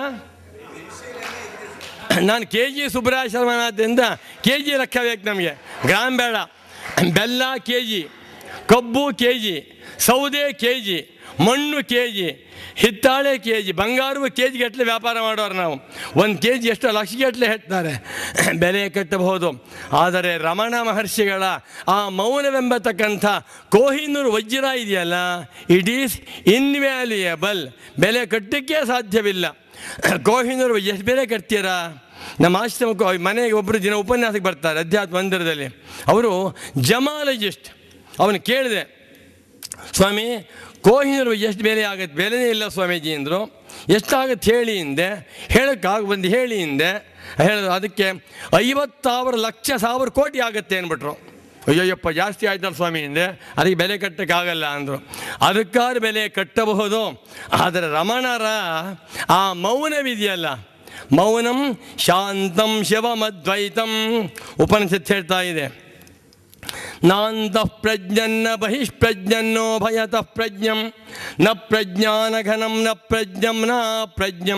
ನಾನು ಕೆ ಜಿ ಸುಬ್ರಾಯ ಶರ್ಮನಾಥದಿಂದ ಕೆ ಜಿ ಲೆಕ್ಕ ಬೇಕು ನಮಗೆ ಗ್ರಾಮ್ ಬೇಡ ಬೆಲ್ಲ ಕೆ ಜಿ ಕಬ್ಬು ಕೆ ಜಿ ಸೌದೆ ಕೆ ಜಿ ಮಣ್ಣು ಕೆ ಜಿ ಹಿತ್ತಾಳೆ ಕೆ ಜಿ ಬಂಗಾರವು ಕೆ ಜಿಗಟ್ಟಲೆ ವ್ಯಾಪಾರ ಮಾಡೋರು ನಾವು ಒಂದು ಕೆ ಜಿ ಎಷ್ಟು ಲಕ್ಷಗಟ್ಟಲೆ ಹೇಳ್ತಾರೆ ಬೆಲೆ ಕಟ್ಟಬಹುದು ಆದರೆ ರಮಣ ಮಹರ್ಷಿಗಳ ಆ ಮೌನವೆಂಬತಕ್ಕಂಥ ಕೋಹಿನೂರು ವಜ್ರ ಇದೆಯಲ್ಲ ಇಟ್ ಈಸ್ ಇನ್ವ್ಯಾಲ್ಯೂಯಬಲ್ ಬೆಲೆ ಕಟ್ಟಕ್ಕೆ ಸಾಧ್ಯವಿಲ್ಲ ಕೋಹಿನೂರು ಎಷ್ಟು ಬೆಲೆ ಕಟ್ತೀರಾ ನಮ್ಮ ಆಶ್ರಮಕ್ಕೆ ಮನೆಗೆ ಒಬ್ಬರು ದಿನ ಉಪನ್ಯಾಸಕ್ಕೆ ಬರ್ತಾರೆ ಅಧ್ಯಾತ್ಮ ಮಂದಿರದಲ್ಲಿ ಅವರು ಜಮಾಲಜಿಸ್ಟ್ ಅವನು ಕೇಳಿದೆ ಸ್ವಾಮಿ ಕೋಹಿನೂರು ಎಷ್ಟು ಬೆಲೆ ಆಗುತ್ತೆ ಬೆಲೆನೇ ಇಲ್ಲ ಸ್ವಾಮೀಜಿ ಅಂದರು ಎಷ್ಟಾಗುತ್ತೆ ಹೇಳಿ ಹಿಂದೆ ಹೇಳೋಕ್ಕಾಗ ಬಂದು ಹೇಳಿ ಹಿಂದೆ ಹೇಳಿದ್ರು ಅದಕ್ಕೆ ಐವತ್ತಾರು ಲಕ್ಷ ಸಾವಿರ ಕೋಟಿ ಆಗುತ್ತೆ ಅಂದ್ಬಿಟ್ರು ಅಯ್ಯೋಯ್ಯಪ್ಪ ಜಾಸ್ತಿ ಆಯ್ತಲ್ಲ ಸ್ವಾಮಿ ಹಿಂದೆ ಅದಕ್ಕೆ ಬೆಲೆ ಕಟ್ಟೋಕ್ಕಾಗಲ್ಲ ಅಂದರು ಅದಕ್ಕಾದ್ರೆ ಬೆಲೆ ಕಟ್ಟಬಹುದು ಆದರೆ ರಮಣರ ಆ ಮೌನವಿದೆಯಲ್ಲ ಮೌನಂ ಶಾಂತಂ ಶಿವಮದ್ವೈತಂ ಉಪನಿಷತ್ ಹೇಳ್ತಾ ಇದೆ ನಾಂತಃ ಪ್ರಜ್ಞನ್ನ ಬಹಿಷ್ಪ್ರಜ್ಞನ್ನೋ ಭಯತಃ ಪ್ರಜ್ಞಂ ನ ಪ್ರಜ್ಞಾನಘನಂ ನ ಪ್ರಜ್ಞಂ ನ ಪ್ರಜ್ಞಂ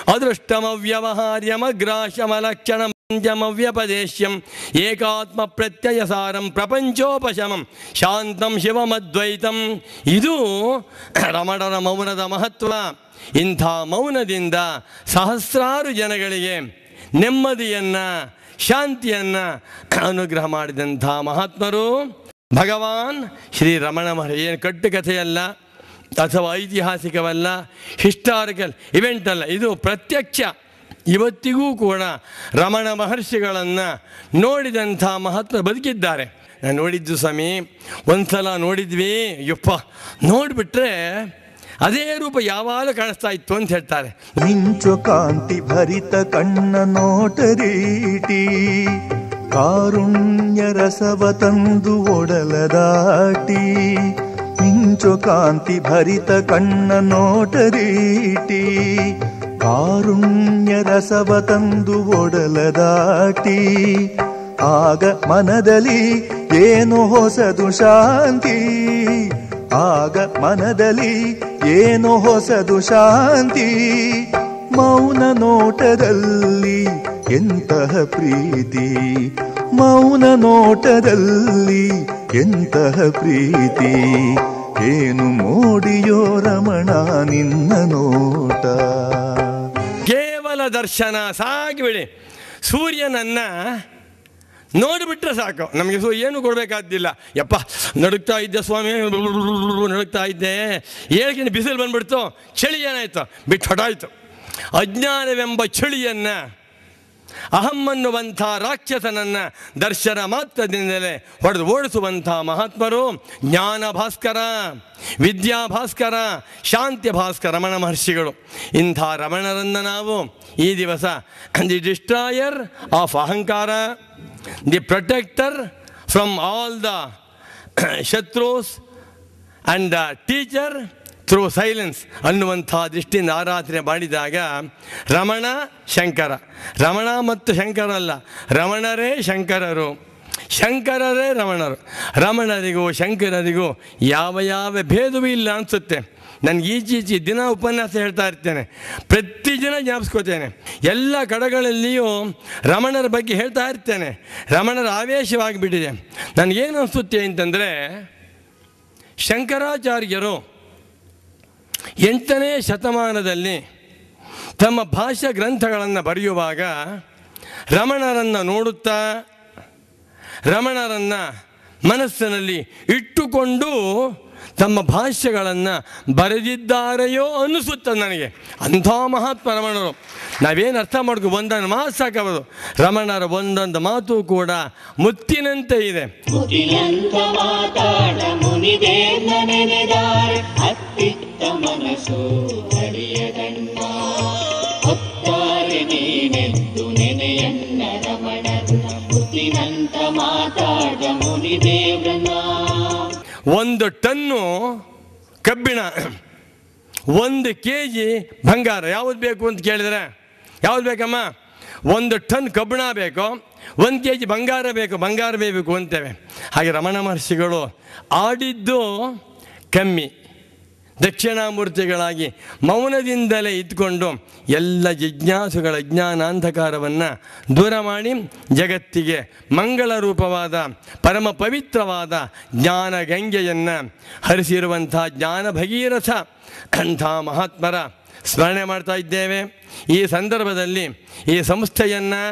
ಅದೃಷ್ಟಮವ್ಯವಹಾರ್ಯಮಗ್ರಾಶಮಲಕ್ಷಣಂ ಪಂಚಮವ್ಯಪದೇಶ್ಯಂ ಏಕಾತ್ಮ ಪ್ರತ್ಯಯಸಾರಂ ಪ್ರಪಂಚೋಪಶಮಂ ಶಾಂತಂ ಶಿವಮದ್ವೈತಂ ಇದು ರಮಣನ ಮೌನದ ಮಹತ್ವ ಇಂಥ ಮೌನದಿಂದ ಸಹಸ್ರಾರು ಜನಗಳಿಗೆ ನೆಮ್ಮದಿಯನ್ನು ಶಾಂತಿಯನ್ನು ಅನುಗ್ರಹ ಮಾಡಿದಂಥ ಮಹಾತ್ಮರು ಭಗವಾನ್ ಶ್ರೀ ರಮಣ ಮಹರ್ಷಿ ಏನು ಕಟ್ಟುಕಥೆಯಲ್ಲ ಅಥವಾ ಐತಿಹಾಸಿಕವಲ್ಲ ಹಿಸ್ಟಾರಿಕಲ್ ಇವೆಂಟ್ ಅಲ್ಲ ಇದು ಪ್ರತ್ಯಕ್ಷ ಇವತ್ತಿಗೂ ಕೂಡ ರಮಣ ಮಹರ್ಷಿಗಳನ್ನು ನೋಡಿದಂಥ ಮಹಾತ್ಮ ಬದುಕಿದ್ದಾರೆ ನಾನು ನೋಡಿದ್ದು ಸ್ವಾಮಿ ಒಂದ್ಸಲ ನೋಡಿದ್ವಿ ಯಪ್ಪ ನೋಡಿಬಿಟ್ರೆ ಅದೇ ರೂಪ ಯಾವಾಗಲೂ ಕಾಣಿಸ್ತಾ ಇತ್ತು ಅಂತ ಹೇಳ್ತಾರೆ ಮಿಂಚು ಕಾಂತಿ ಭರಿತ ಕಣ್ಣ ನೋಟ ರೀಟಿ ಕಾರುಣ್ಯ ರಸವ ತಂದು ಒಡಲ ದಾಟಿ ಮಿಂಚು ಕಾಂತಿ ಭರಿತ ಕಣ್ಣ ನೋಟ ರೀಟಿ ಕಾರುಣ್ಯ ರಸವ ತಂದು ಒಡಲ ದಾಟಿ ಆಗ ಮನದಲ್ಲಿ ಏನು ಹೊಸದು ಶಾಂತಿ ಆಗ ಮನದಲ್ಲಿ ಏನು ಹೊಸದು ಶಾಂತಿ ಮೌನ ನೋಟದಲ್ಲಿ ಎಂತಹ ಪ್ರೀತಿ ಮೌನ ನೋಟದಲ್ಲಿ ಎಂತಹ ಪ್ರೀತಿ ಏನು ಮೋಡಿಯೋ ರಮಣ ನಿನ್ನ ನೋಟ ಕೇವಲ ದರ್ಶನ ಸಾಗಿಬಿಡಿ ಸೂರ್ಯನನ್ನ ನೋಡಿಬಿಟ್ರೆ ಸಾಕು ನಮಗೆ ಸು ಏನು ಕೊಡಬೇಕಾದ್ದಿಲ್ಲ ಯಪ್ಪ ನಡುಕ್ತಾ ಇದ್ದೆ ಸ್ವಾಮಿ ನಡುಕ್ತಾ ಇದ್ದೆ ಏಳಕ್ಕಿಂತ ಬಿಸಿಲು ಬಂದ್ಬಿಡ್ತು ಚಳಿ ಏನಾಯ್ತು ಬಿಟ್ಟು ಹೊಟಾಯ್ತು ಅಜ್ಞಾನವೆಂಬ ಚಳಿಯನ್ನು ಅಹಂ ಅನ್ನುವಂಥ ರಾಕ್ಷಸನನ್ನು ದರ್ಶನ ಮಾತ್ರದಿಂದಲೇ ಹೊಡೆದು ಓಡಿಸುವಂಥ ಮಹಾತ್ಮರು ಜ್ಞಾನ ಭಾಸ್ಕರ ವಿದ್ಯಾ ಭಾಸ್ಕರ ಶಾಂತಿ ಭಾಸ್ಕರ ರಮಣ ಮಹರ್ಷಿಗಳು ಇಂಥ ರಮಣರನ್ನು ನಾವು ಈ ದಿವಸ ದಿ ಡಿಸ್ಟ್ರಾಯರ್ ಆಫ್ ಅಹಂಕಾರ the protector from all the ಶತ್ರುಸ್ and the teacher through silence ಅನ್ನುವಂಥ ದೃಷ್ಟಿಯಿಂದ ಆರಾಧನೆ ಮಾಡಿದಾಗ ರಮಣ ಶಂಕರ ರಮಣ ಮತ್ತು ಶಂಕರ ಅಲ್ಲ ರಮಣರೇ ಶಂಕರರು ಶಂಕರರೇ ರಮಣರು ರಮಣರಿಗೂ ಶಂಕರರಿಗೂ ಯಾವ ಯಾವ ಭೇದವೂ ಇಲ್ಲ ಅನಿಸುತ್ತೆ ನನಗೆ ಈಚೀಚಿ ದಿನ ಉಪನ್ಯಾಸ ಹೇಳ್ತಾ ಇರ್ತೇನೆ ಪ್ರತಿ ದಿನ ಜ್ಞಾಪಿಸ್ಕೋತೇನೆ ಎಲ್ಲ ಕಡೆಗಳಲ್ಲಿಯೂ ರಮಣರ ಬಗ್ಗೆ ಹೇಳ್ತಾ ಇರ್ತೇನೆ ರಮಣರ ಆವೇಶವಾಗಿಬಿಟ್ಟಿದೆ ನನಗೇನು ಅನಿಸುತ್ತೆ ಅಂತಂದರೆ ಶಂಕರಾಚಾರ್ಯರು ಎಂಟನೇ ಶತಮಾನದಲ್ಲಿ ತಮ್ಮ ಭಾಷಾ ಗ್ರಂಥಗಳನ್ನು ಬರೆಯುವಾಗ ರಮಣರನ್ನು ನೋಡುತ್ತಾ ರಮಣರನ್ನು ಮನಸ್ಸಿನಲ್ಲಿ ಇಟ್ಟುಕೊಂಡು ತಮ್ಮ ಭಾಷ್ಯಗಳನ್ನು ಬರೆದಿದ್ದಾರೆಯೋ ಅನ್ನಿಸುತ್ತದೆ ನನಗೆ ಅಂಥ ಮಹಾತ್ಮ ರಮಣರು ನಾವೇನು ಅರ್ಥ ಮಾಡ್ಕೊ ಒಂದೊಂದು ಮಾತು ಸಾಕಬಹುದು ರಮಣರ ಒಂದೊಂದು ಮಾತು ಕೂಡ ಮುತ್ತಿನಂತೆ ಇದೆ ಮುಗಿಲಂತ ಮಾತಾಡ ಮುನಿದೇನ ನೆನೆದಾರೆ ಅತ್ತಿತ್ತ ಮನಸ್ಸು ಕಡಿಯದಣ್ಣ ಹೊತ್ತಾರೆ ನೀನೆದ್ದು ನೆನೆಯನ್ನ ರಮಣನ್ನ ಮುತ್ತಿನಂತ ಮಾತಾಡ ಮುನಿದೇವ್ರನ್ನ ಒಂದು ಟನ್ನು ಕಬ್ಬಿಣ ಒಂದು ಕೆ ಜಿ ಬಂಗಾರ ಯಾವುದು ಬೇಕು ಅಂತ ಕೇಳಿದರೆ ಯಾವ್ದು ಬೇಕಮ್ಮ ಒಂದು ಟನ್ ಕಬ್ಬಿಣ ಬೇಕು ಒಂದು ಕೆ ಜಿ ಬಂಗಾರ ಬೇಕು ಬಂಗಾರ ಬೇಕು ಅಂತೇವೆ ಹಾಗೆ ರಮಣ ಮಹರ್ಷಿಗಳು ಆಡಿದ್ದು ಕಮ್ಮಿ ದಕ್ಷಿಣಾಮೂರ್ತಿಗಳಾಗಿ ಮೌನದಿಂದಲೇ ಇದ್ಕೊಂಡು ಎಲ್ಲ ಜಿಜ್ಞಾಸುಗಳ ಜ್ಞಾನಾಂಧಕಾರವನ್ನು ದೂರ ಮಾಡಿ ಜಗತ್ತಿಗೆ ಮಂಗಳ ರೂಪವಾದ ಪರಮ ಪವಿತ್ರವಾದ ಜ್ಞಾನ ಗಂಗೆಯನ್ನು ಹರಿಸಿರುವಂಥ ಜ್ಞಾನ ಭಗೀರಥ ಅಂಥ ಮಹಾತ್ಮರ ಸ್ಮರಣೆ ಮಾಡ್ತಾ ಇದ್ದೇವೆ ಈ ಸಂದರ್ಭದಲ್ಲಿ ಈ ಸಂಸ್ಥೆಯನ್ನು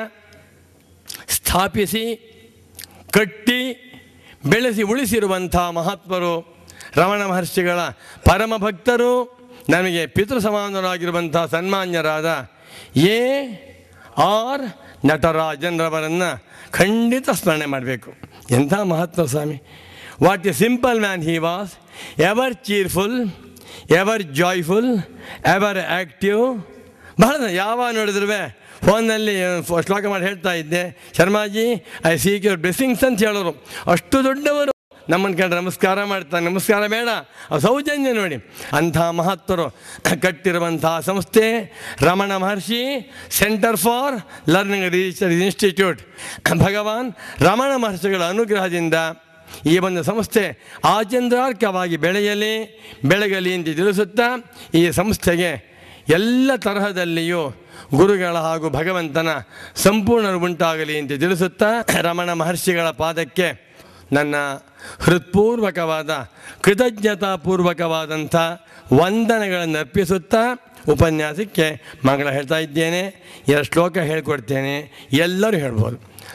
ಸ್ಥಾಪಿಸಿ ಕಟ್ಟಿ ಬೆಳೆಸಿ ಉಳಿಸಿರುವಂಥ ಮಹಾತ್ಮರು ರಮಣ ಮಹರ್ಷಿಗಳ ಪರಮ ಭಕ್ತರು ನಮಗೆ ಪಿತೃ ಸಮಾನರಾಗಿರುವಂಥ ಸನ್ಮಾನ್ಯರಾದ ಎ ಆರ್ ನಟರಾಜನ್ರವರನ್ನು ಖಂಡಿತ ಸ್ಮರಣೆ ಮಾಡಬೇಕು ಎಂಥ ಮಹಾತ್ಮ ಸ್ವಾಮಿ what a simple man he was ever cheerful ever joyful ever active ಬಹಳ ಯಾವ ನೋಡಿದ್ರು ಫೋನ್ನಲ್ಲಿ ಶ್ಲೋಕ ಮಾಡಿ ಹೇಳ್ತಾ ಇದ್ದೆ Sharmaji I seek your blessings ಅಂತ ಹೇಳೋರು ಅಷ್ಟು ದೊಡ್ಡವರು ನಮ್ಮನ್ನು ಕಂಡು ನಮಸ್ಕಾರ ಮಾಡ್ತಾರೆ ನಮಸ್ಕಾರ ಬೇಡ ಅವ್ರು ಸೌಜನ್ಯ ನೋಡಿ ಅಂಥ ಮಹತ್ವರು ಕಟ್ಟಿರುವಂಥ ಸಂಸ್ಥೆ Ramana Maharshi centre for learning research institute Bhagavan Ramana ಮಹರ್ಷಿಗಳ ಅನುಗ್ರಹದಿಂದ ಈ ಒಂದು ಸಂಸ್ಥೆ ಆಚಂದ್ರಾರ್ಕವಾಗಿ ಬೆಳೆಯಲಿ ಬೆಳಗಲಿ ಅಂತ ತಿಳಿಸುತ್ತಾ ಈ ಸಂಸ್ಥೆಗೆ ಎಲ್ಲ ತರಹದಲ್ಲಿಯೂ ಗುರುಗಳ ಹಾಗೂ ಭಗವಂತನ ಸಂಪೂರ್ಣ ಉಂಟಾಗಲಿ ಅಂತ ತಿಳಿಸುತ್ತಾ ರಮಣ ಮಹರ್ಷಿಗಳ ಪಾದಕ್ಕೆ ನನ್ನ ಹೃತ್ಪೂರ್ವಕವಾದ ಕೃತಜ್ಞತಾಪೂರ್ವಕವಾದಂಥ ವಂದನೆಗಳನ್ನು ಅರ್ಪಿಸುತ್ತಾ ಉಪನ್ಯಾಸಕ್ಕೆ ಮಂಗಳ ಹೇಳ್ತಾ ಇದ್ದೇನೆ ಎರಡು ಶ್ಲೋಕ ಹೇಳ್ಕೊಡ್ತೇನೆ ಎಲ್ಲರೂ ಹೇಳ್ಬೋದು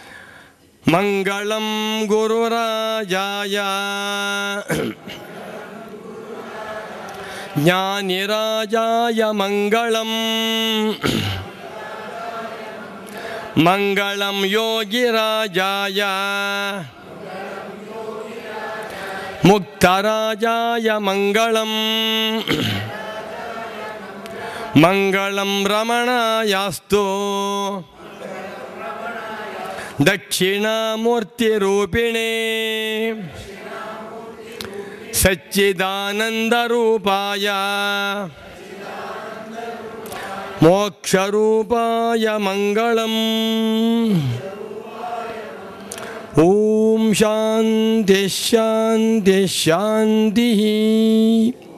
ಮಂಗಳಂ ಗುರುರಾಜಾಯ ಜ್ಞಾನಿರಾಜಾಯ ಮಂಗಳಂ ಮಂಗಳಂ ಯೋಗಿರಾಜಾಯ ಮುಕ್ತರಾಜಾಯ ಮಂಗಳಂ ಮಂಗಳಂ ರಮಣಾಯಾಸ್ತು ದಕ್ಷಿಣಾಮೂರ್ತಿರೂಪಿಣೆ ಸಚ್ಚಿದಾನಂದರೂಪಾಯ ಮೋಕ್ಷರೂಪಾಯ ಮಂಗಳಂ ಓಂ ಶಾಂತಿ ಶಾಂತಿ ಶಾಂತಿ